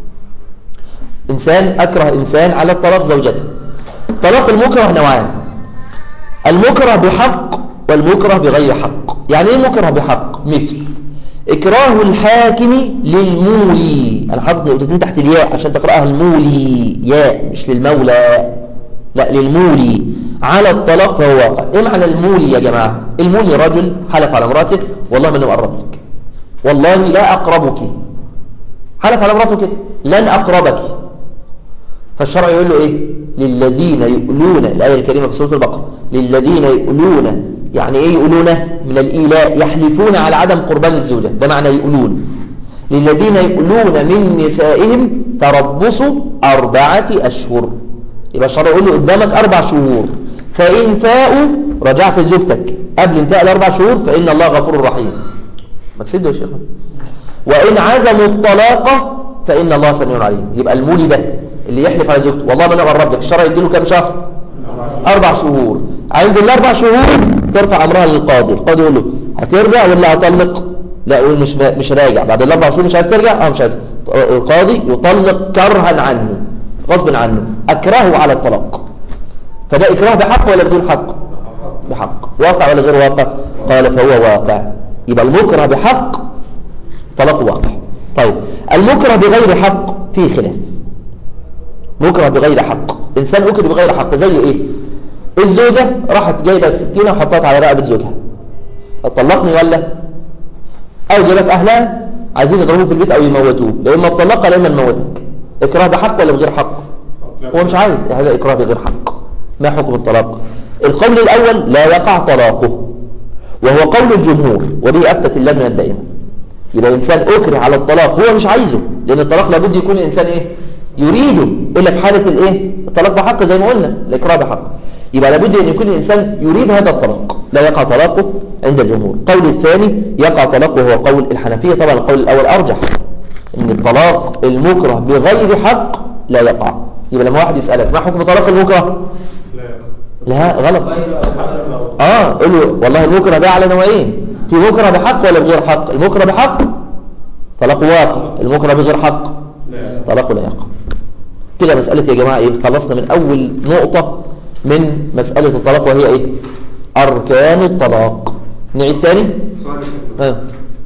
Speaker 1: إنسان أكره إنسان على الطلاق زوجته طلاق المكره نوعان المكره بحق والمكره بغير حق يعني ايه مكره بحق مثل إكراه الحاكم للمولي أنا حاطط نقطتين تحت الياء عشان تقرأها المولي ياء مش للمولى لا للمولي على الطلاق فهو واقع ايه معنى المولي يا جماعة المولي رجل حلف على امراته والله ما انا مقرب لك والله لا اقربك حلف على امراته كده لن اقربك فالشرع يقول له ايه للذين يؤلون الايه الكريمه في سوره البقره للذين يؤلون يعني ايه يؤلون من الايلاء يحلفون على عدم قربان الزوجه ده معنى يؤلون للذين يؤلون من نسائهم تربصوا اربعه اشهر يبقى الشرع يقول له قدامك اربع شهور فان فاءوا رجعت زوجتك قبل انتهاء الاربع شهور فان الله غفور رحيم ما تسدوا يا شيخ وإن عزموا الطلاق فإن الله سميع عليم يبقى المولي ده اللي يحلف على زوجته والله ما انا قرب لك الشرع يديله كام شهر أربع شهور عند الأربع شهور ترفع أمرها للقاضي القاضي يقول له هترجع ولا هطلق لا يقول مش مش راجع بعد الأربع شهور مش عايز ترجع اه مش عايز القاضي يطلق كرها عنه غصب عنه أكرهه على الطلاق فده إكراه بحق ولا بدون حق بحق واقع ولا غير واقع قال فهو واقع يبقى المكره بحق طلاق واقع طيب المكره بغير حق فيه خلاف مكره بغير حق انسان اكره بغير حق زي ايه الزوجه راحت جايبه سكينه وحطت على رقبه زوجها طلقني ولا او جابت اهلها عايزين يضربوه في البيت او يموتوه لا اما تطلقها لا اما نموتك اكراه بحق ولا بغير حق هو مش عايز هذا اكراه بغير حق ما حكم الطلاق القول الاول لا يقع طلاقه وهو قول الجمهور وبه افتت اللجنه الدائمه يبقى إنسان أكره على الطلاق هو مش عايزه لأن الطلاق لابد يكون الإنسان إيه يريده إلا في حالة الإيه الطلاق بحق زي ما قلنا الإكراه بحق يبقى لابد أن يكون الإنسان يريد هذا الطلاق لا يقع طلاقه عند الجمهور القول الثاني يقع طلاقه وهو قول الحنفية طبعا القول الأول أرجح أن الطلاق المكره بغير حق لا يقع يبقى لما واحد يسألك ما حكم طلاق المكره لا غلط اه قول له والله المكره ده على نوعين في مكره بحق ولا بغير حق المكره بحق طلاق واقع المكره بغير حق طلاقه لا يقع كده مسألة يا جماعة ايه خلصنا من اول نقطة من مسألة الطلاق وهي ايه اركان الطلاق نعيد تاني
Speaker 4: سؤال يا شيخ.
Speaker 1: اه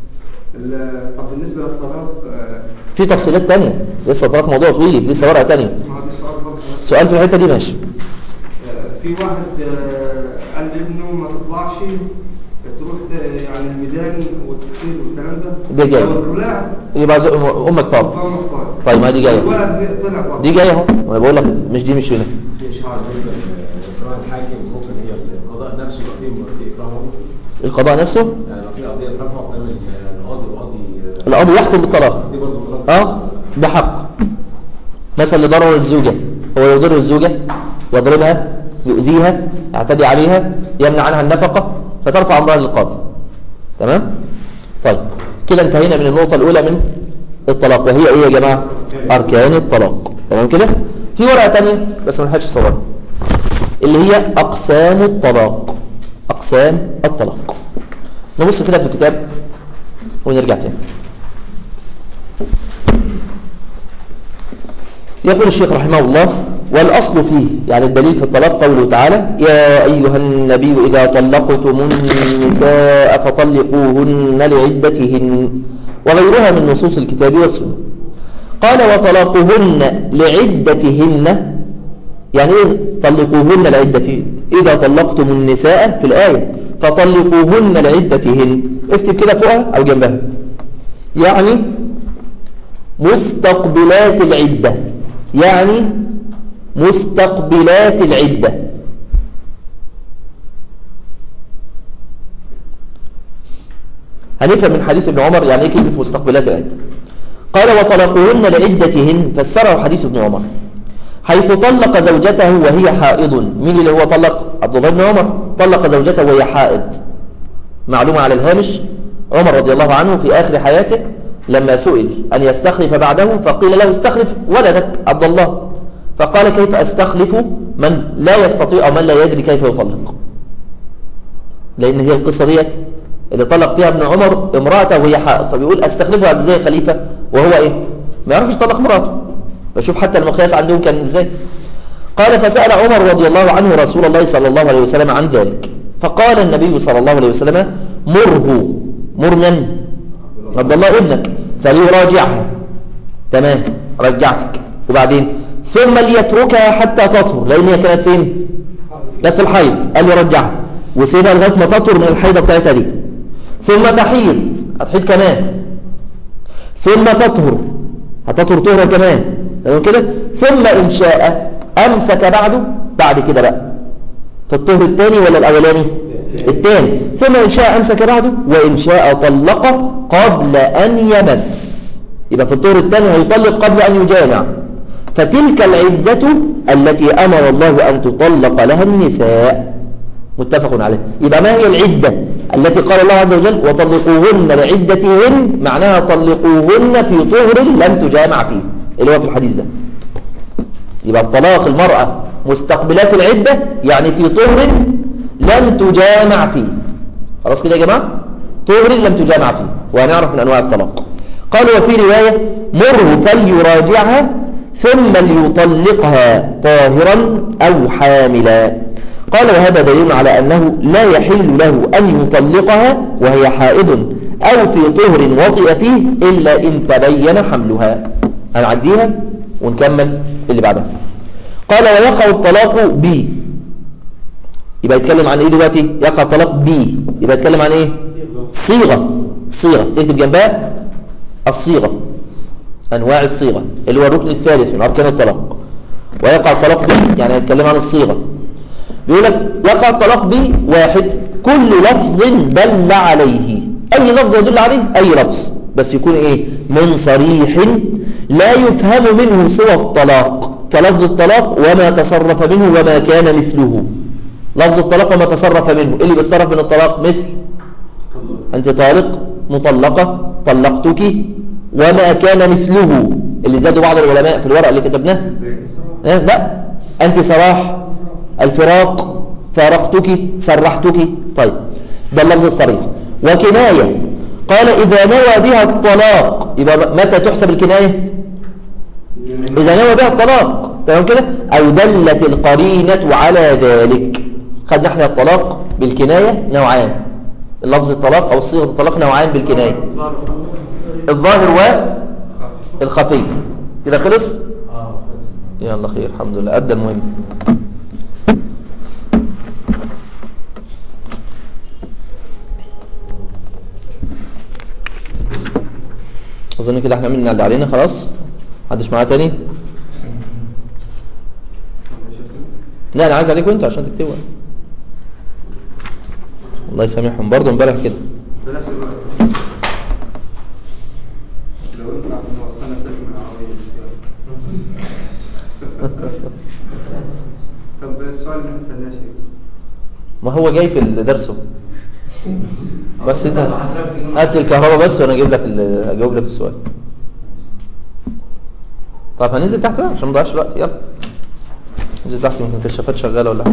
Speaker 4: ال- طب بالنسبة للطلاق آه،
Speaker 1: في تفصيلات تانية لسه الطلاق موضوع طويل لسه ورقة تانية
Speaker 4: ما هو دي سؤال برضه
Speaker 1: سؤال في الحتة دي ماشي
Speaker 4: آه، في واحد آه، قال لابنه ما تطلعش تروح ت- يعني الميدان والتكتير والكلام ده
Speaker 1: ده جاي.
Speaker 4: لو الرلاع
Speaker 1: يبقى زو- امك طالب
Speaker 4: فهو مختار
Speaker 1: طيب ما دي جاية
Speaker 4: الولد طلع برضه
Speaker 1: دي جاية اهو وانا بقول لك مش دي مش هنا
Speaker 2: في اشعار بالنسبه لاكراه الحاكم ممكن هي القضاء نفسه يبقى فيه في اكراه
Speaker 1: القضاء نفسه
Speaker 2: يعني لو في قضيه اترفع قدام القاضي والقاضي
Speaker 1: القاضي يحكم بالطلاق
Speaker 2: دي برضه طلاق
Speaker 1: اه بحق مثلا لضرر الزوجة هو يضر الزوجة يضربها يؤذيها يعتدي عليها يمنع عنها النفقة فترفع أمرها للقاضي تمام طيب كده انتهينا من النقطة الأولى من الطلاق وهي ايه يا جماعة أركان الطلاق تمام كده في ورقة تانية بس ما نحتاجش صورها اللي هي أقسام الطلاق أقسام الطلاق نبص كده في الكتاب ونرجع تاني يقول الشيخ رحمه الله والأصل فيه يعني الدليل في الطلاق قوله تعالى يا أيها النبي إذا طلقتم النساء فطلقوهن لعدتهن وغيرها من نصوص الكتاب والسنة قال وطلاقهن لعدتهن يعني إيه طلقوهن لعدتهن إذا طلقتم النساء في الآية فطلقوهن لعدتهن اكتب كده فوقها أو جنبها يعني مستقبلات العدة يعني مستقبلات العدة هنفهم من حديث ابن عمر يعني ايه كلمة مستقبلات العدة قال وطلقهن لعدتهن فسره حديث ابن عمر حيث طلق زوجته وهي حائض مين اللي هو طلق عبد الله بن عمر طلق زوجته وهي حائض معلومة على الهامش عمر رضي الله عنه في آخر حياته لما سئل أن يستخلف بعده فقيل له استخلف ولدك عبد الله فقال كيف أستخلف من لا يستطيع أو من لا يدري كيف يطلق لأن هي القصة ديت اللي طلق فيها ابن عمر امرأته وهي حائض فبيقول أستخلفها ازاي خليفة وهو إيه ما يعرفش يطلق مراته بشوف حتى المقياس عندهم كان ازاي قال فسأل عمر رضي الله عنه رسول الله صلى الله عليه وسلم عن ذلك فقال النبي صلى الله عليه وسلم مره مر من عبد الله ابنك فليراجعها تمام رجعتك وبعدين ثم ليتركها حتى تطهر لان هي كانت فين جت في الحيض قال له رجعها وسيبها لغايه ما تطهر من الحيضه بتاعتها دي ثم تحيض هتحيض كمان ثم تطهر هتطهر طهرة كمان تمام كده ثم إن شاء أمسك بعده بعد كده بقى في الطهر الثاني ولا الأولاني الثاني ثم إن شاء أمسك بعده وإن شاء طلق قبل أن يمس يبقى في الطهر الثاني هيطلق قبل أن يجامع فتلك العدة التي أمر الله أن تطلق لها النساء متفق عليه يبقى ما هي العدة التي قال الله عز وجل وطلقوهن لعدتهن معناها طلقوهن في طهر لم تجامع فيه اللي هو في الحديث ده يبقى الطلاق المرأة مستقبلات العدة يعني في طهر لم تجامع فيه خلاص كده يا جماعة طهر لم تجامع فيه وهنعرف من أنواع الطلاق قال وفي رواية مره فليراجعها ثم ليطلقها طاهرا أو حاملا قال وهذا دليل على أنه لا يحل له أن يطلقها وهي حائض أو في طهر وطئ فيه إلا إن تبين حملها هنعديها ونكمل اللي بعدها قال ويقع الطلاق بي يبقى يتكلم عن ايه دلوقتي يقع الطلاق بي يبقى يتكلم عن ايه صيغة صيغة تكتب جنبها الصيغة أنواع الصيغة اللي هو الركن الثالث من أركان الطلاق ويقع الطلاق بي يعني يتكلم عن الصيغة بيقول لك يقع الطلاق بواحد كل لفظ دل عليه أي لفظ يدل عليه أي لفظ بس يكون إيه من صريح لا يفهم منه سوى الطلاق كلفظ الطلاق وما تصرف منه وما كان مثله لفظ الطلاق وما تصرف منه إيه اللي بيتصرف من الطلاق مثل أنت طالق مطلقة طلقتك وما كان مثله اللي زادوا بعض العلماء في الورق اللي كتبناه اه لا أنت سراح الفراق فارقتك سرحتك طيب ده اللفظ الصريح وكناية قال إذا نوى بها الطلاق يبقى متى تحسب الكناية إذا نوى بها الطلاق تمام كده أو دلت القرينة على ذلك خدنا احنا الطلاق بالكناية نوعان اللفظ الطلاق أو صيغة الطلاق نوعان بالكناية الظاهر والخفي كده خلص
Speaker 3: اه
Speaker 1: يلا خير الحمد لله أدى المهم أظن كده احنا عملنا اللي علينا خلاص محدش معاه تاني لا أنا عايز عليكم أنتوا عشان تكتبوا الله يسامحهم برضه امبارح كده
Speaker 4: بلاش الوقت. لو انت عارف ان وصلنا سلك من العربية طب السؤال اللي ما سألناش ايه؟
Speaker 1: ما هو جاي في درسه بس انت هات لي الكهرباء بس وانا اجيب لك ال- اجاوب لك السؤال طب هننزل تحت بقى عشان ما نضيعش الوقت يلا ننزل تحت يمكن الكشافات شغاله ولا حاجه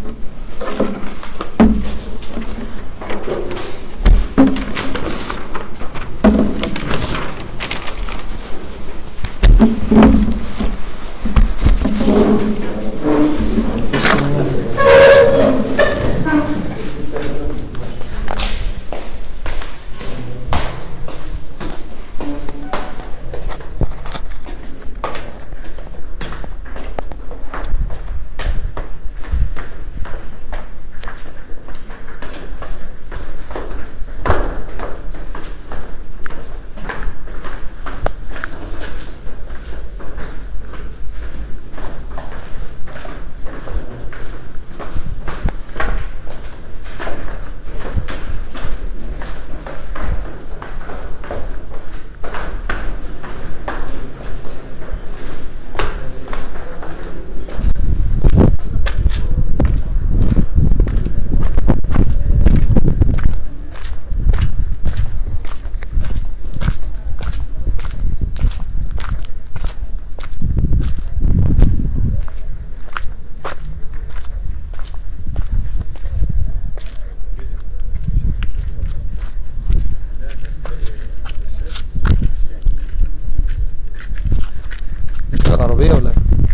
Speaker 1: نشغل عربية ولا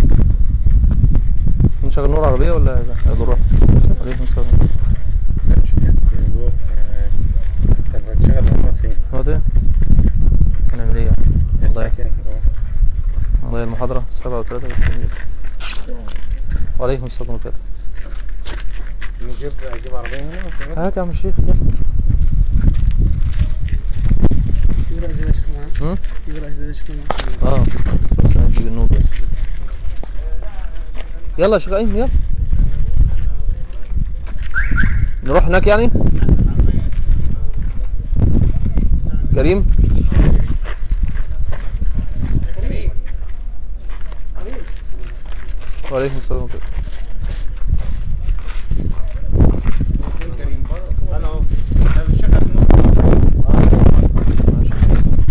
Speaker 1: نشغل نور عربية ولا يضرها عليكم السلام
Speaker 5: طب هتشتغل هم فين؟
Speaker 1: هو ده هنعمل ايه يعني والله
Speaker 5: ساكن
Speaker 1: والله المحاضرة سبعة وثلاثة بس وعليكم السلام ورحمة الله
Speaker 5: نجيب اجيب عربية هنا وشغل
Speaker 1: هات يا عم الشيخ يلا
Speaker 6: يقرأ زي ما شكو
Speaker 1: هم؟
Speaker 6: يقرأ زي ما شكو
Speaker 1: اه بس هنجيب النور بس يلا يا شيخ ايمن يلا نروح هناك يعني كريم وعليكم السلام ورحمة الله
Speaker 5: كريم برضه انا اهو انا بشغل النور
Speaker 1: ماشي.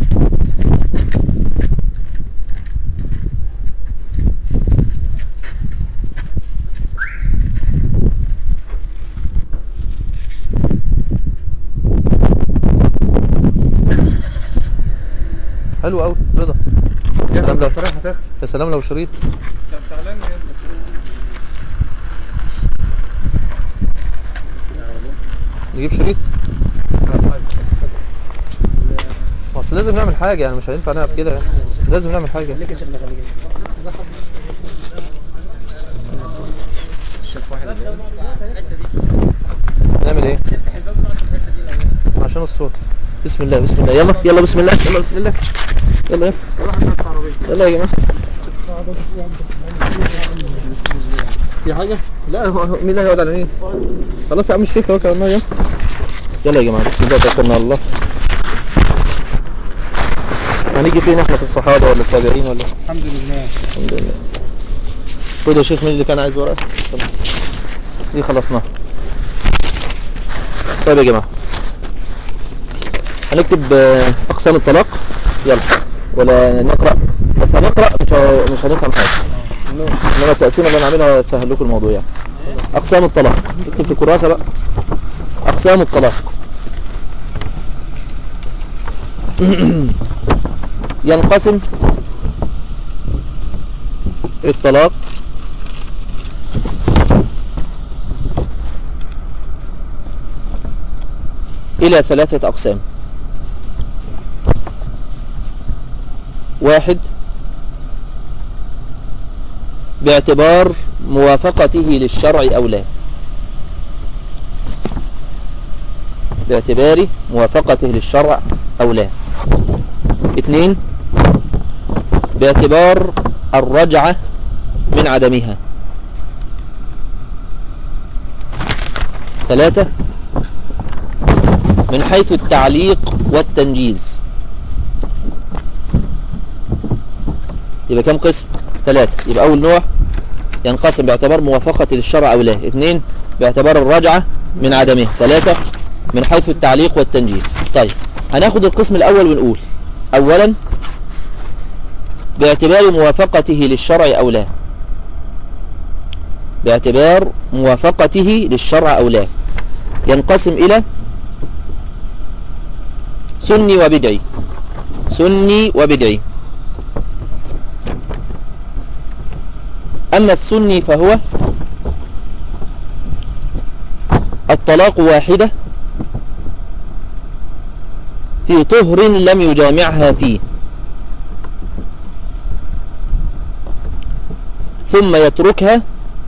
Speaker 1: حلو قوي رضا يا سلام لو يا سلام لو شريط
Speaker 5: طب تعالى لي يلا.
Speaker 1: نجيب شريط اصل لازم نعمل حاجه يعني مش هينفع نلعب كده يعني لازم نعمل حاجه
Speaker 6: خليك يا شيخنا خليك
Speaker 5: شوف واحد جاي.
Speaker 1: نعمل ايه عشان الصوت بسم الله بسم الله يلا يلا بسم الله يلا بسم الله يلا يلا يلا يا جماعه في حاجه لا هو هو- مين اللي هيقعد على مين خلاص يا عم الشيخ اهو كمان يلا يلا يا جماعه بسم الله توكلنا على الله هنيجي فين احنا في الصحابه ولا التابعين ولا
Speaker 6: الحمد لله
Speaker 1: الحمد لله خد يا شيخ مين اللي كان عايز ورقه تمام. دي خلصناها طيب يا جماعه هنكتب آه، اقسام الطلاق يلا ولا نقرا بس هنقرا مش ه- مش هنفهم حاجه انما التقسيمه اللي انا عاملها هتسهل لكم الموضوع يعني اقسام الطلاق اكتب في الكراسه بقى اقسام الطلاق ينقسم الطلاق إلى ثلاثة أقسام واحد باعتبار موافقته للشرع أو لا باعتبار موافقته للشرع أو لا اثنين باعتبار الرجعة من عدمها ثلاثة من حيث التعليق والتنجيز يبقى كم قسم ثلاثة يبقى أول نوع ينقسم باعتبار موافقة للشرع أو لا اثنين باعتبار الرجعة من عدمه ثلاثة من حيث التعليق والتنجيز طيب هناخد القسم الأول ونقول أولا باعتبار موافقته للشرع أو لا باعتبار موافقته للشرع أو لا ينقسم إلى سني وبدعي سني وبدعي أما السني فهو الطلاق واحدة في طهر لم يجامعها فيه ثم يتركها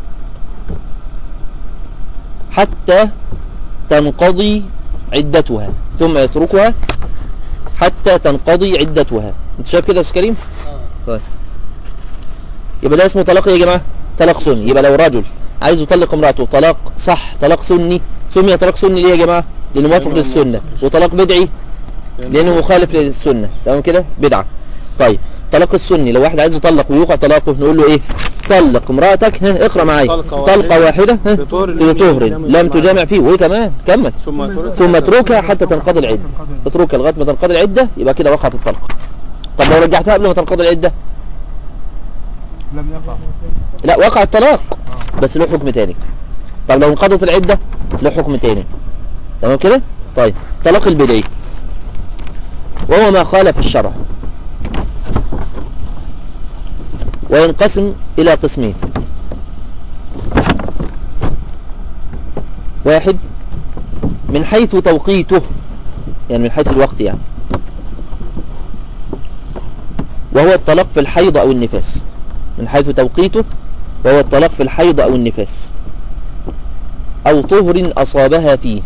Speaker 1: حتى تنقضي عدتها ثم يتركها حتى تنقضي عدتها انت شايف كده يا استاذ كريم طيب يبقى ده اسمه طلاق إيه يا جماعه طلاق سني يبقى لو رجل عايز يطلق امراته طلاق صح طلاق سني سمي طلاق سني ليه يا جماعه لانه موافق للسنه وطلاق بدعي لانه مخالف للسنه تمام كده بدعه طيب طلاق السني لو واحد عايز يطلق ويوقع طلاقه نقول له ايه طلق امرأتك ها اقرا معايا
Speaker 5: طلقة
Speaker 1: طلقة واحدة ها
Speaker 5: في طهر
Speaker 1: في طهر لم تجامع فيه وايه كمان كمل
Speaker 5: ثم ترك
Speaker 1: ثم اتركها حتى تنقضي العدة اتركها لغاية ما تنقضي العدة يبقى كده وقعت الطلقة طب لو رجعتها قبل ما تنقضي العدة
Speaker 4: لم يقع
Speaker 1: لا وقع الطلاق بس له حكم تاني طب لو انقضت العدة له حكم تاني تمام كده طيب طلاق البدعي وهو ما خالف الشرع وينقسم إلى قسمين واحد من حيث توقيته يعني من حيث الوقت يعني وهو الطلاق في الحيض أو النفاس من حيث توقيته وهو الطلاق في الحيض أو النفاس أو طهر أصابها فيه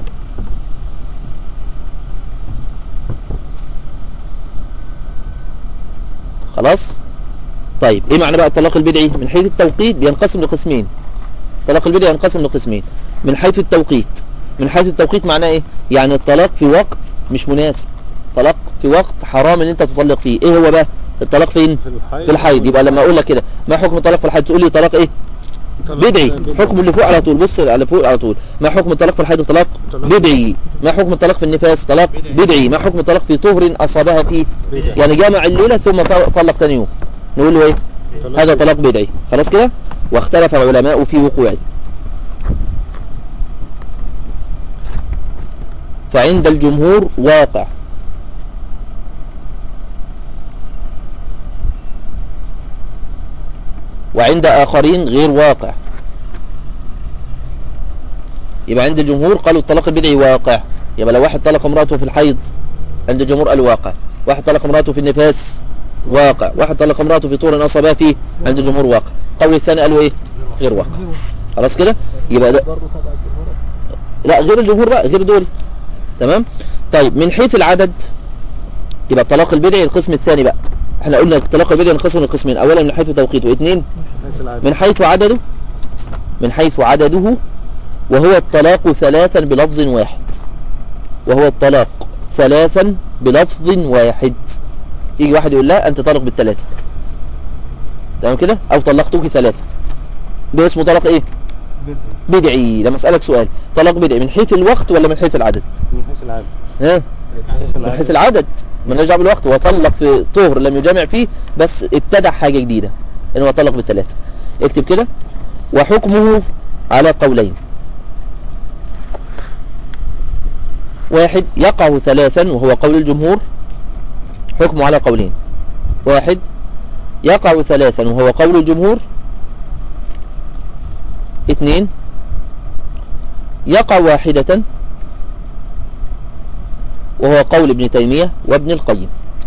Speaker 1: خلاص طيب ايه معنى بقى الطلاق البدعي من حيث التوقيت بينقسم لقسمين الطلاق البدعي ينقسم لقسمين من حيث التوقيت من حيث التوقيت معناه ايه يعني الطلاق في وقت مش مناسب طلاق في وقت حرام ان انت تطلق فيه ايه هو بقى الطلاق فين
Speaker 5: في الحيض
Speaker 1: في الحيض يبقى لما اقول لك كده ما حكم الطلاق في الحيض تقول لي طلاق ايه بدعي حكم اللي فوق على طول بص على فوق على طول ما حكم الطلاق في الحيض طلاق
Speaker 5: طلاق
Speaker 1: بدعي ما حكم الطلاق في النفاس طلاق بدعي ما حكم الطلاق في طهر اصابها فيه
Speaker 5: بدعي.
Speaker 1: يعني جامع الليله ثم طل- طلق ثاني يوم نقول له ايه هذا طلاق بدعي خلاص كده واختلف العلماء في وقوعه فعند الجمهور واقع وعند آخرين غير واقع يبقى عند الجمهور قالوا الطلاق البدعي واقع يبقى لو واحد طلق امرأته في الحيض عند الجمهور قالوا واقع واحد طلق امرأته في النفاس واقع واحد طلق امرأته في طور أصابها فيه عند الجمهور واقع قول الثاني قالوا ايه غير واقع خلاص كده يبقى ده لا غير الجمهور بقى غير دول تمام طيب من حيث العدد يبقى الطلاق البدعي القسم الثاني بقى احنا قلنا الطلاق البدعي ينقسم لقسمين اولا من حيث توقيته اثنين من حيث عدده من حيث عدده وهو الطلاق ثلاثا بلفظ واحد وهو الطلاق ثلاثا بلفظ واحد يجي واحد يقول لا انت طالق بالثلاثه تمام كده او طلقتك ثلاثه ده اسمه طلاق ايه بدعي لما اسالك سؤال طلاق بدعي من حيث الوقت ولا من حيث العدد
Speaker 5: من حيث العدد
Speaker 1: ها
Speaker 5: من حيث
Speaker 1: من حيث العدد من دعوه بالوقت هو طلق في طهر لم يجامع فيه بس ابتدع حاجه جديده ان هو طلق بالثلاثه اكتب كده وحكمه على قولين واحد يقع ثلاثا وهو قول الجمهور حكمه على قولين واحد يقع ثلاثا وهو قول الجمهور اثنين يقع واحدة وهو قول ابن تيمية وابن القيم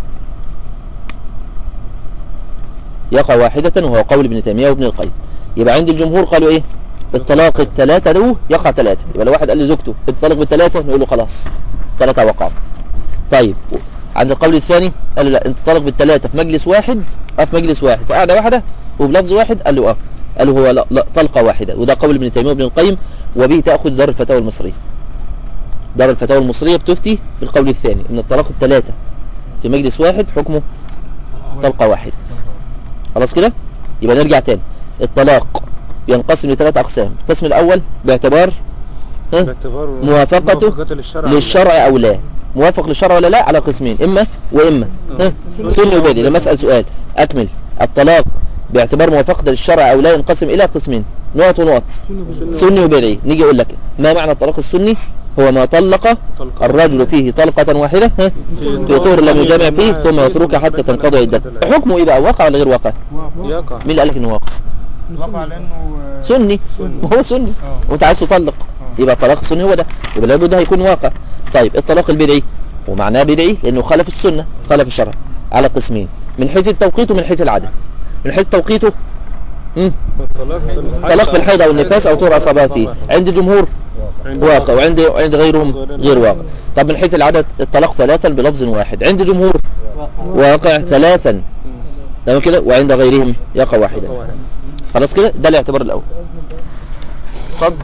Speaker 1: يقع واحدة وهو قول ابن تيمية وابن القيم يبقى عند الجمهور قالوا ايه الطلاق الثلاثة له يقع ثلاثة يبقى لو واحد قال لزوجته الطلاق بالثلاثة نقول له خلاص ثلاثة وقعوا طيب عند القول الثاني قال له لا انت طالق بالثلاثة في مجلس واحد اه في مجلس واحد في قاعدة واحدة وبلفظ واحد قال له اه قال له هو لا, لا طلقة واحدة وده قول ابن تيمية وابن القيم وبه تأخذ دار الفتاوى المصرية دار الفتاوى المصرية بتفتي بالقول الثاني ان الطلاق الثلاثة في مجلس واحد حكمه طلقة واحدة خلاص كده يبقى نرجع تاني الطلاق ينقسم لثلاث أقسام القسم الأول باعتبار ها
Speaker 5: باعتبار
Speaker 1: موافقته
Speaker 5: موافقته للشرع
Speaker 1: للشرع أو لا موافق للشرع ولا لا على قسمين إما وإما ها سني وبدعي لما أسأل سؤال أكمل الطلاق باعتبار موافقته للشرع أو لا ينقسم إلى قسمين نقط ونقط سني وبدعي نيجي أقول لك ما معنى الطلاق السني هو ما طلق
Speaker 5: طلقة.
Speaker 1: الرجل فيه طلقة واحدة ها في طهر لم يجامع فيه ثم يتركها حتى تنقضي عدته حكمه إيه بقى واقع ولا غير واقع
Speaker 5: يقع
Speaker 1: مين اللي قال لك انه واقع
Speaker 4: وقع لانه آه،
Speaker 1: سني وهو سني وانت عايز تطلق يبقى الطلاق السني هو ده يبقى لابد ده هيكون واقع طيب الطلاق البدعي ومعناه بدعي لانه خالف السنه خالف الشرع على قسمين من حيث التوقيت ومن حيث العدد من حيث توقيته مم. طلاق في الحيض او النفاس او طهر اصابها فيه عند الجمهور واقع وعند عند غيرهم غير واقع طب من حيث العدد الطلاق ثلاثا بلفظ واحد عند الجمهور واقع ثلاثا تمام كده وعند غيرهم يقع واحدا خلاص كده ده الاعتبار الاول اتفضل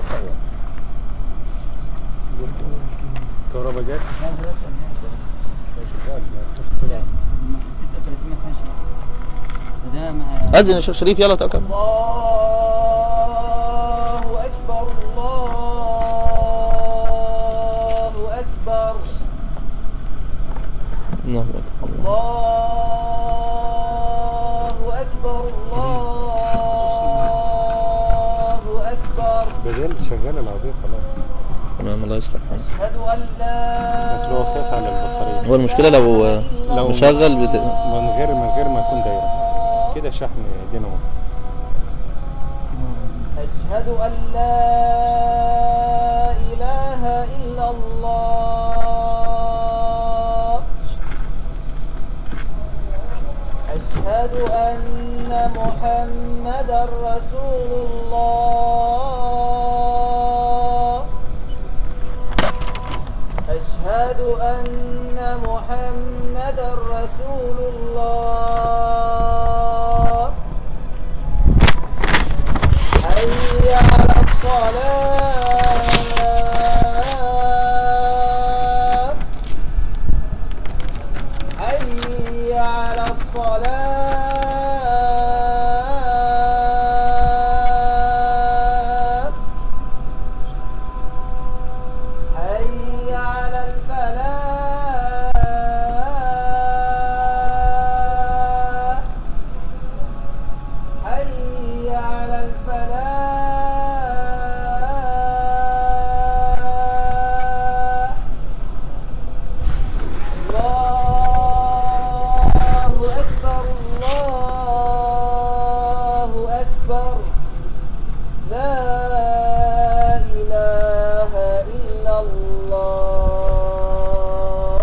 Speaker 5: كهرباء جت
Speaker 1: اذن يا شيخ شريف يلا توكل
Speaker 7: الله أكبر الله أكبر
Speaker 1: الله أكبر.
Speaker 7: الله أكبر الله أكبر
Speaker 5: بدل شغالة العربية خلاص
Speaker 1: تمام الله يصلح حالك.
Speaker 7: أشهد أن لا
Speaker 5: بس هو خاف على البطارية
Speaker 1: هو المشكله لو
Speaker 5: لو
Speaker 1: مشغل بت...
Speaker 5: من غير من غير ما يكون دايرة كده شحن دينامو
Speaker 7: أشهد أن لا إله إلا الله أشهد أن محمدا رسول الله أن محمدا رسول الله حي على الصلاة حي على الصلاة حي على الفلاح حي على الفلاح الله أكبر الله أكبر لا إله إلا الله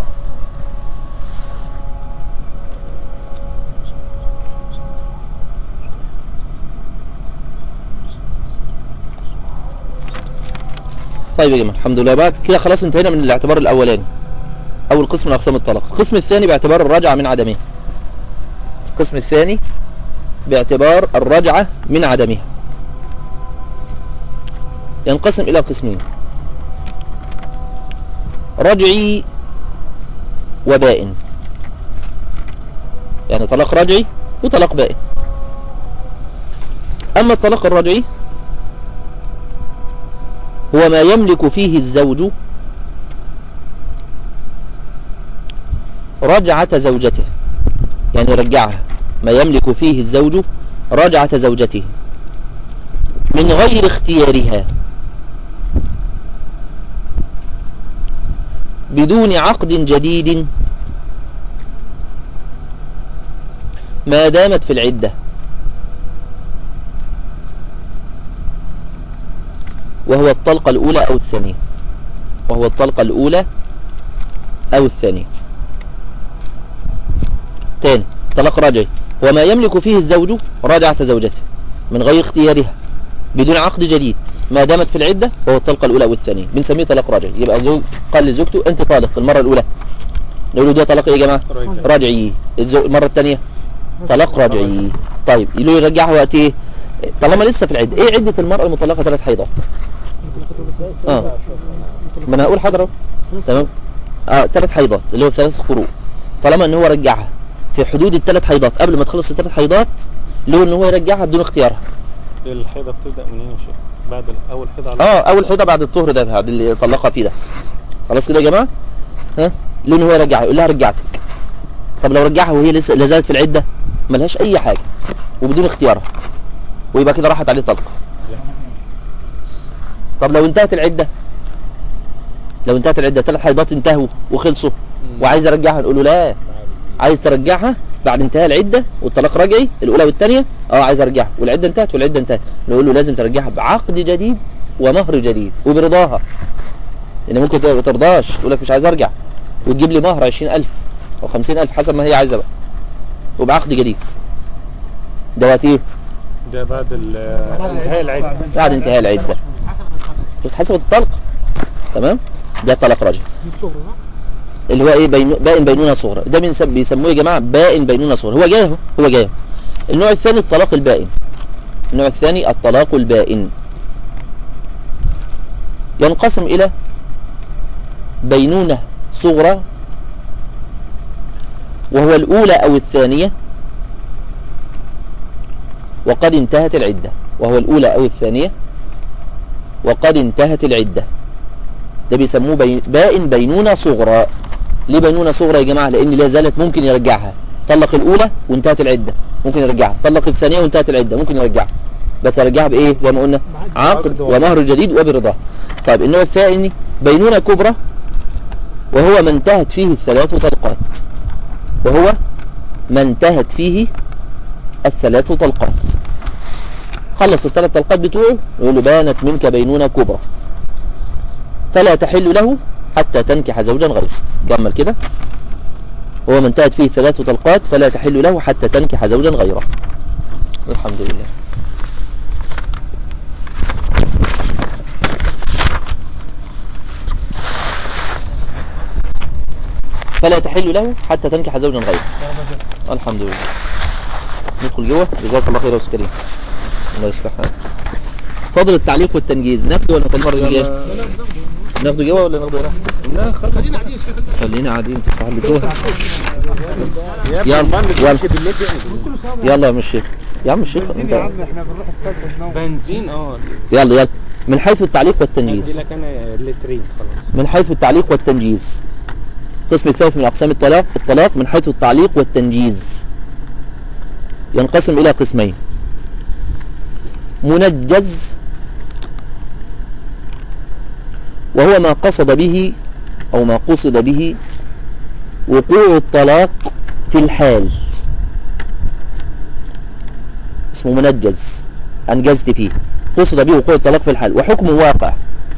Speaker 1: طيب يا جماعه الحمد لله بعد كده خلاص انتهينا من الاعتبار الاولاني اول قسم من اقسام الطلاق القسم الثاني باعتبار الرجعه من عدمها القسم الثاني باعتبار الرجعه من عدمها ينقسم الى قسمين رجعي وبائن يعني طلاق رجعي وطلاق بائن اما الطلاق الرجعي هو ما يملك فيه الزوج رجعة زوجته يعني رجعها ما يملك فيه الزوج رجعة زوجته من غير اختيارها بدون عقد جديد ما دامت في العدة وهو الطلقة الأولى أو الثانية وهو الطلقة الأولى أو الثانية تاني طلاق رجعي هو ما يملك فيه الزوج رجعة زوجته من غير اختيارها بدون عقد جديد ما دامت في العدة وهو الطلقة الأولى أو الثانية بنسميه طلاق رجعي يبقى زوج قال لزوجته أنت طالق المرة الأولى نقول له ده طلاق إيه يا جماعة
Speaker 5: رجعي.
Speaker 1: رجعي الزو- المرة الثانية طلاق رجعي طيب يقولوا يرجعها وقت إيه طالما لسه في العدة إيه عدة المرأة المطلقة ثلاث حيضات اه ما انا هقول حاضر اهو تمام اه ثلاث حيضات اللي هو ثلاث قروء طالما ان هو رجعها في حدود الثلاث حيضات قبل ما تخلص الثلاث حيضات له ان هو يرجعها بدون اختيارها
Speaker 5: الحيضة بتبدأ منين يا شيخ؟ بعد أول حيضة على
Speaker 1: اه اول حيضه بعد الطهر ده بعد اللي طلقها فيه ده خلاص كده يا جماعه ها له ان هو يرجعها يقول لها رجعتك طب لو رجعها وهي لسه لا زالت في العده ملهاش اي حاجه وبدون اختيارها ويبقى كده راحت عليه طلقه طب لو انتهت العده لو انتهت العده ثلاث حيضات انتهوا وخلصوا وعايز يرجعها نقول له لا عايز ترجعها بعد انتهاء العده والطلاق رجعي الاولى والثانيه اه عايز ارجعها والعده انتهت والعده انتهت نقول له لازم ترجعها بعقد جديد ومهر جديد وبرضاها لان ممكن ما ترضاش تقول لك مش عايز ارجع وتجيب لي مهر 20000 او 50000 حسب ما هي عايزه بقى وبعقد جديد ده وقت ايه
Speaker 5: ده بعد ال- انتهاء العدة
Speaker 1: بعد انتهاء العده اتحسبت الطلقه تمام ده طلاق رجعي اللي هو ايه بين بائن بينونه صغرى ده بنسم- بيسموه يا جماعه بائن بينونه صغرى هو جاي اهو هو جاي النوع الثاني الطلاق البائن النوع الثاني الطلاق البائن ينقسم الى بينونه صغرى وهو الاولى او الثانيه وقد انتهت العده وهو الاولى او الثانيه وقد انتهت العده ده بيسموه بين بائن بينونة صغرى ليه بينونة صغرى يا جماعة لأن لا زالت ممكن يرجعها طلق الأولى وانتهت العدة ممكن يرجعها طلق الثانية وانتهت العدة ممكن يرجعها بس يرجعها بإيه زي ما قلنا عقد ومهر جديد وبرضاه طيب النوع الثاني بينونة كبرى وهو ما انتهت فيه الثلاث طلقات وهو ما انتهت فيه الثلاث طلقات خلص الثلاث طلقات بتوعه يقول له بانت منك بينونة كبرى فلا تحل له حتى تنكح زوجا غيره كمل كده هو ما انتهت فيه ثلاث طلقات فلا تحل له حتى تنكح زوجا غيره الحمد لله فلا تحل له حتى تنكح زوجا غيره الحمد لله ندخل جوه جزاك الله خير يا استاذ كريم الله يصلح حالك فضل التعليق والتنجيز ناخده ولا نخليه المره الجايه ناخده جوه ولا ناخده هنا
Speaker 5: لا خلاص خلينا قاعدين
Speaker 1: خلينا قاعدين تفتح لي جوه
Speaker 5: يا
Speaker 1: يلا،
Speaker 5: ابني المهم
Speaker 1: يلا.
Speaker 5: تمشي بالليل يعني.
Speaker 1: يلا يا عم الشيخ يا عم الشيخ انت
Speaker 6: احنا بنروح الفجر نوم
Speaker 5: بنزين اه
Speaker 1: يلا يلا من حيث التعليق
Speaker 5: ادي
Speaker 1: والتنجيز
Speaker 5: لك انا لترين خلاص
Speaker 1: من حيث التعليق والتنجيز قسم الثالث من أقسام الطلاق الطلاق من حيث التعليق والتنجيز ينقسم إلى قسمين منجز وهو ما قصد به أو ما قصد به وقوع الطلاق في الحال اسمه منجز أنجزت فيه قصد به وقوع الطلاق في الحال وحكم واقع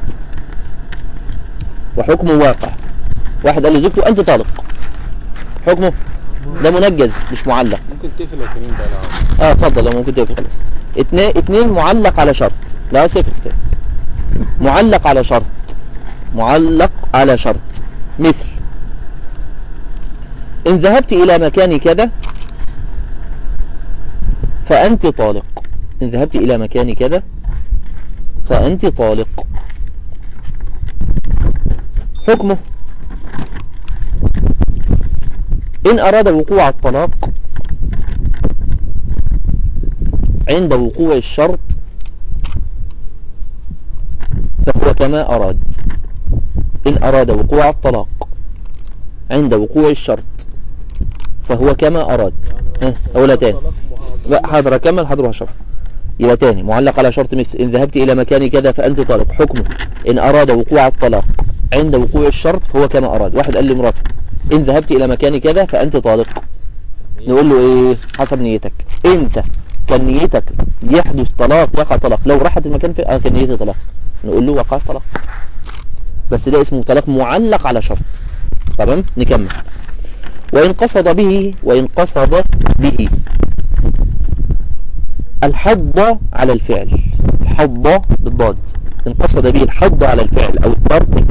Speaker 1: وحكم واقع واحد قال لزوجته انت طالق حكمه ده منجز مش معلق
Speaker 5: ممكن تقفل يا كريم ده لو
Speaker 1: اه اتفضل لو ممكن تقفل خلاص اتنين اتنين معلق على شرط لا سيف الكتاب معلق على شرط معلق على شرط مثل ان ذهبت الى مكان كذا فانت طالق ان ذهبت الى مكان كذا فانت طالق حكمه إن أراد وقوع الطلاق عند وقوع الشرط فهو كما أراد إن أراد وقوع الطلاق عند وقوع الشرط فهو كما أراد ها أولا تاني بقى حاضر أكمل حاضر هشرح يبقى تاني معلق على شرط مثل إن ذهبت إلى مكان كذا فأنت طالق حكمه إن أراد وقوع الطلاق عند وقوع الشرط فهو كما أراد واحد قال لمراته إن ذهبت إلى مكان كذا فأنت طالق نقول له إيه حسب نيتك أنت كان نيتك يحدث طلاق يقع طلاق لو راحت المكان في آه كان نيتي طلاق نقول له وقع طلاق بس ده اسمه طلاق معلق على شرط تمام نكمل وإن قصد به وإن قصد به الحض على الفعل الحض بالضاد إن قصد به الحض على الفعل أو الترك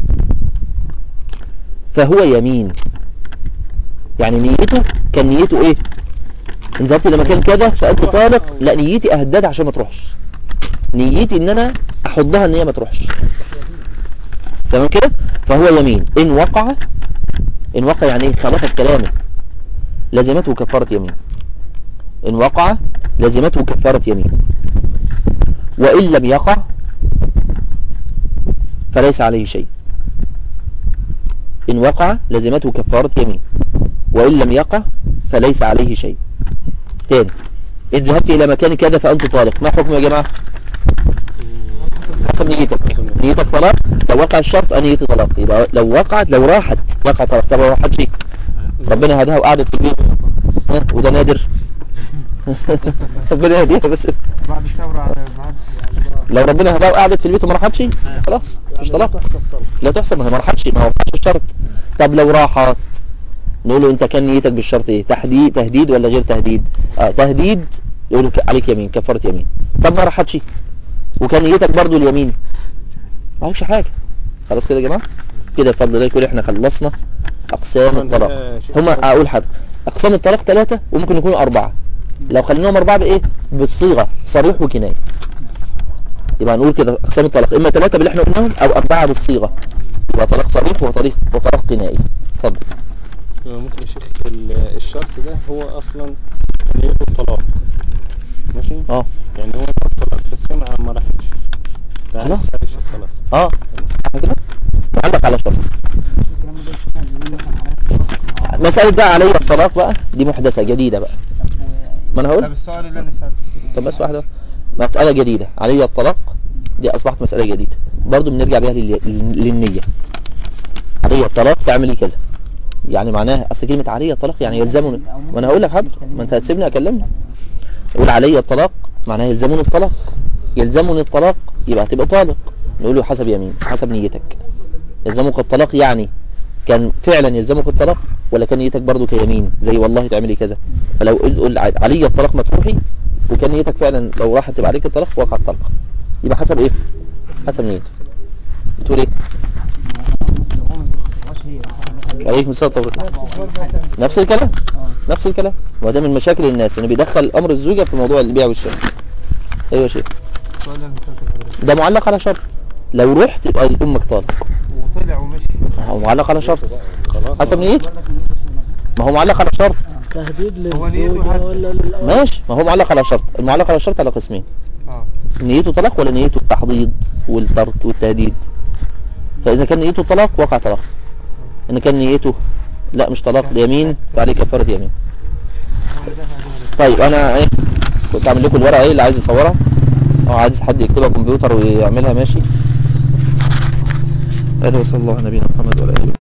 Speaker 1: فهو يمين يعني نيته كان نيته ايه ان ذهبت الى مكان كذا فانت طالق لا نيتي اهددها عشان ما تروحش نيتي ان انا احضها ان هي ما تروحش تمام كده فهو يمين ان وقع ان وقع يعني ايه خالفت كلامه لزمته كفارة يمين ان وقع لزمته كفارة يمين وان لم يقع فليس عليه شيء إن وقع لزمته كفارة يمين وإن لم يقع فليس عليه شيء تاني إن ذهبت إلى مكان كذا فأنت طالق ما حكم يا جماعة حسب نيتك نيتك طلاق لو وقع الشرط أنا نيتي طلاق يبقى لو وقعت لو راحت وقع طلاق طب لو راحت شيء ربنا هداها وقعدت في البيت ها وده نادر ربنا يهديها بس
Speaker 6: بعد الثورة على بعد
Speaker 1: لو ربنا هداها وقعدت في البيت وما راحتش خلاص مش طلاق لا تحسب ما هي ما راحتش ما وقعش الشرط طب لو راحت نقول له انت كان نيتك بالشرط ايه تحديد تهديد ولا غير تهديد اه تهديد يقول له ك- عليك يمين كفاره يمين طب ما راحتش وكان نيتك برضو اليمين ما عليكش حاجه خلاص كده يا جماعه كده بفضل الله يكون احنا خلصنا اقسام
Speaker 5: طبعاً
Speaker 1: الطلاق
Speaker 5: ده شيء
Speaker 1: هما
Speaker 5: صعب.
Speaker 1: اقول حاجه اقسام الطلاق ثلاثه وممكن يكونوا اربعه لو خليناهم اربعه بايه بالصيغه صريح وكنايه يبقى نقول كده اقسام الطلاق اما ثلاثه باللي احنا قلناهم او اربعه بالصيغه يبقى طلاق صريح وطريق وطلاق كنائي اتفضل
Speaker 5: ممكن يا شيخ ال- الشرط ده هو اصلا نيته الطلاق ماشي
Speaker 1: اه
Speaker 5: يعني هو نوى الطلاق بس هي ما ما راحتش لا
Speaker 1: خلاص.
Speaker 5: لسه الشيخ خلاص
Speaker 1: اه صح كده معلق على شرط مسألة بقى علي الطلاق بقى دي محدثة جديدة بقى ما انا
Speaker 6: طب
Speaker 1: هقول
Speaker 6: السؤال اللي انا سألته
Speaker 1: طب بس واحدة مسألة جديدة علي الطلاق دي أصبحت مسألة جديدة برضو بنرجع بيها لل- للنية علي الطلاق تعملي كذا يعني معناها أصل كلمة علي الطلاق يعني يلزمني ما أنا هقول لك حاضر ما أنت هتسيبني أكلمني يقول علي الطلاق معناها يلزمني الطلاق يلزمني الطلاق يبقى هتبقى طالق نقول له حسب يمين حسب نيتك يلزمك الطلاق يعني كان فعلا يلزمك الطلاق ولا كان نيتك برضو كيمين زي والله تعملي كذا فلو قل قل علي الطلاق ما تروحي وكان نيتك فعلا لو راحت تبقى عليك الطلاق وقع الطلاق يبقى حسب ايه حسب نيته بتقول ايه عليكم السلام ورحمة الله نفس الكلام نفس الكلام وده من مشاكل الناس انه بيدخل امر الزوجة في موضوع البيع والشراء ايوه يا شيخ
Speaker 6: السؤال ده أنا سألته حضرتك.
Speaker 1: ده معلق على شرط لو رحت يبقى امك طالق
Speaker 6: وطلع ومشي
Speaker 1: هو معلق على شرط
Speaker 5: خلاص
Speaker 1: حسب نيته ما هو معلق على شرط
Speaker 8: تهديد
Speaker 6: هو نيته
Speaker 8: للزوجة
Speaker 6: حد.
Speaker 8: ولا للأب
Speaker 1: ماشي ما هو معلق على شرط المعلق على شرط على قسمين
Speaker 6: اه
Speaker 1: نيته طلاق ولا نيته التحضيض والترك والتهديد فاذا كان نيته طلاق وقع طلاق ان كان نيته لا مش طلاق اليمين فعليه كفاره يمين طيب انا ايه كنت اعمل لكم الورقه ايه اللي عايز يصورها او عايز حد يكتبها كمبيوتر ويعملها ماشي هذا وصلى الله على نبينا محمد وعلى اله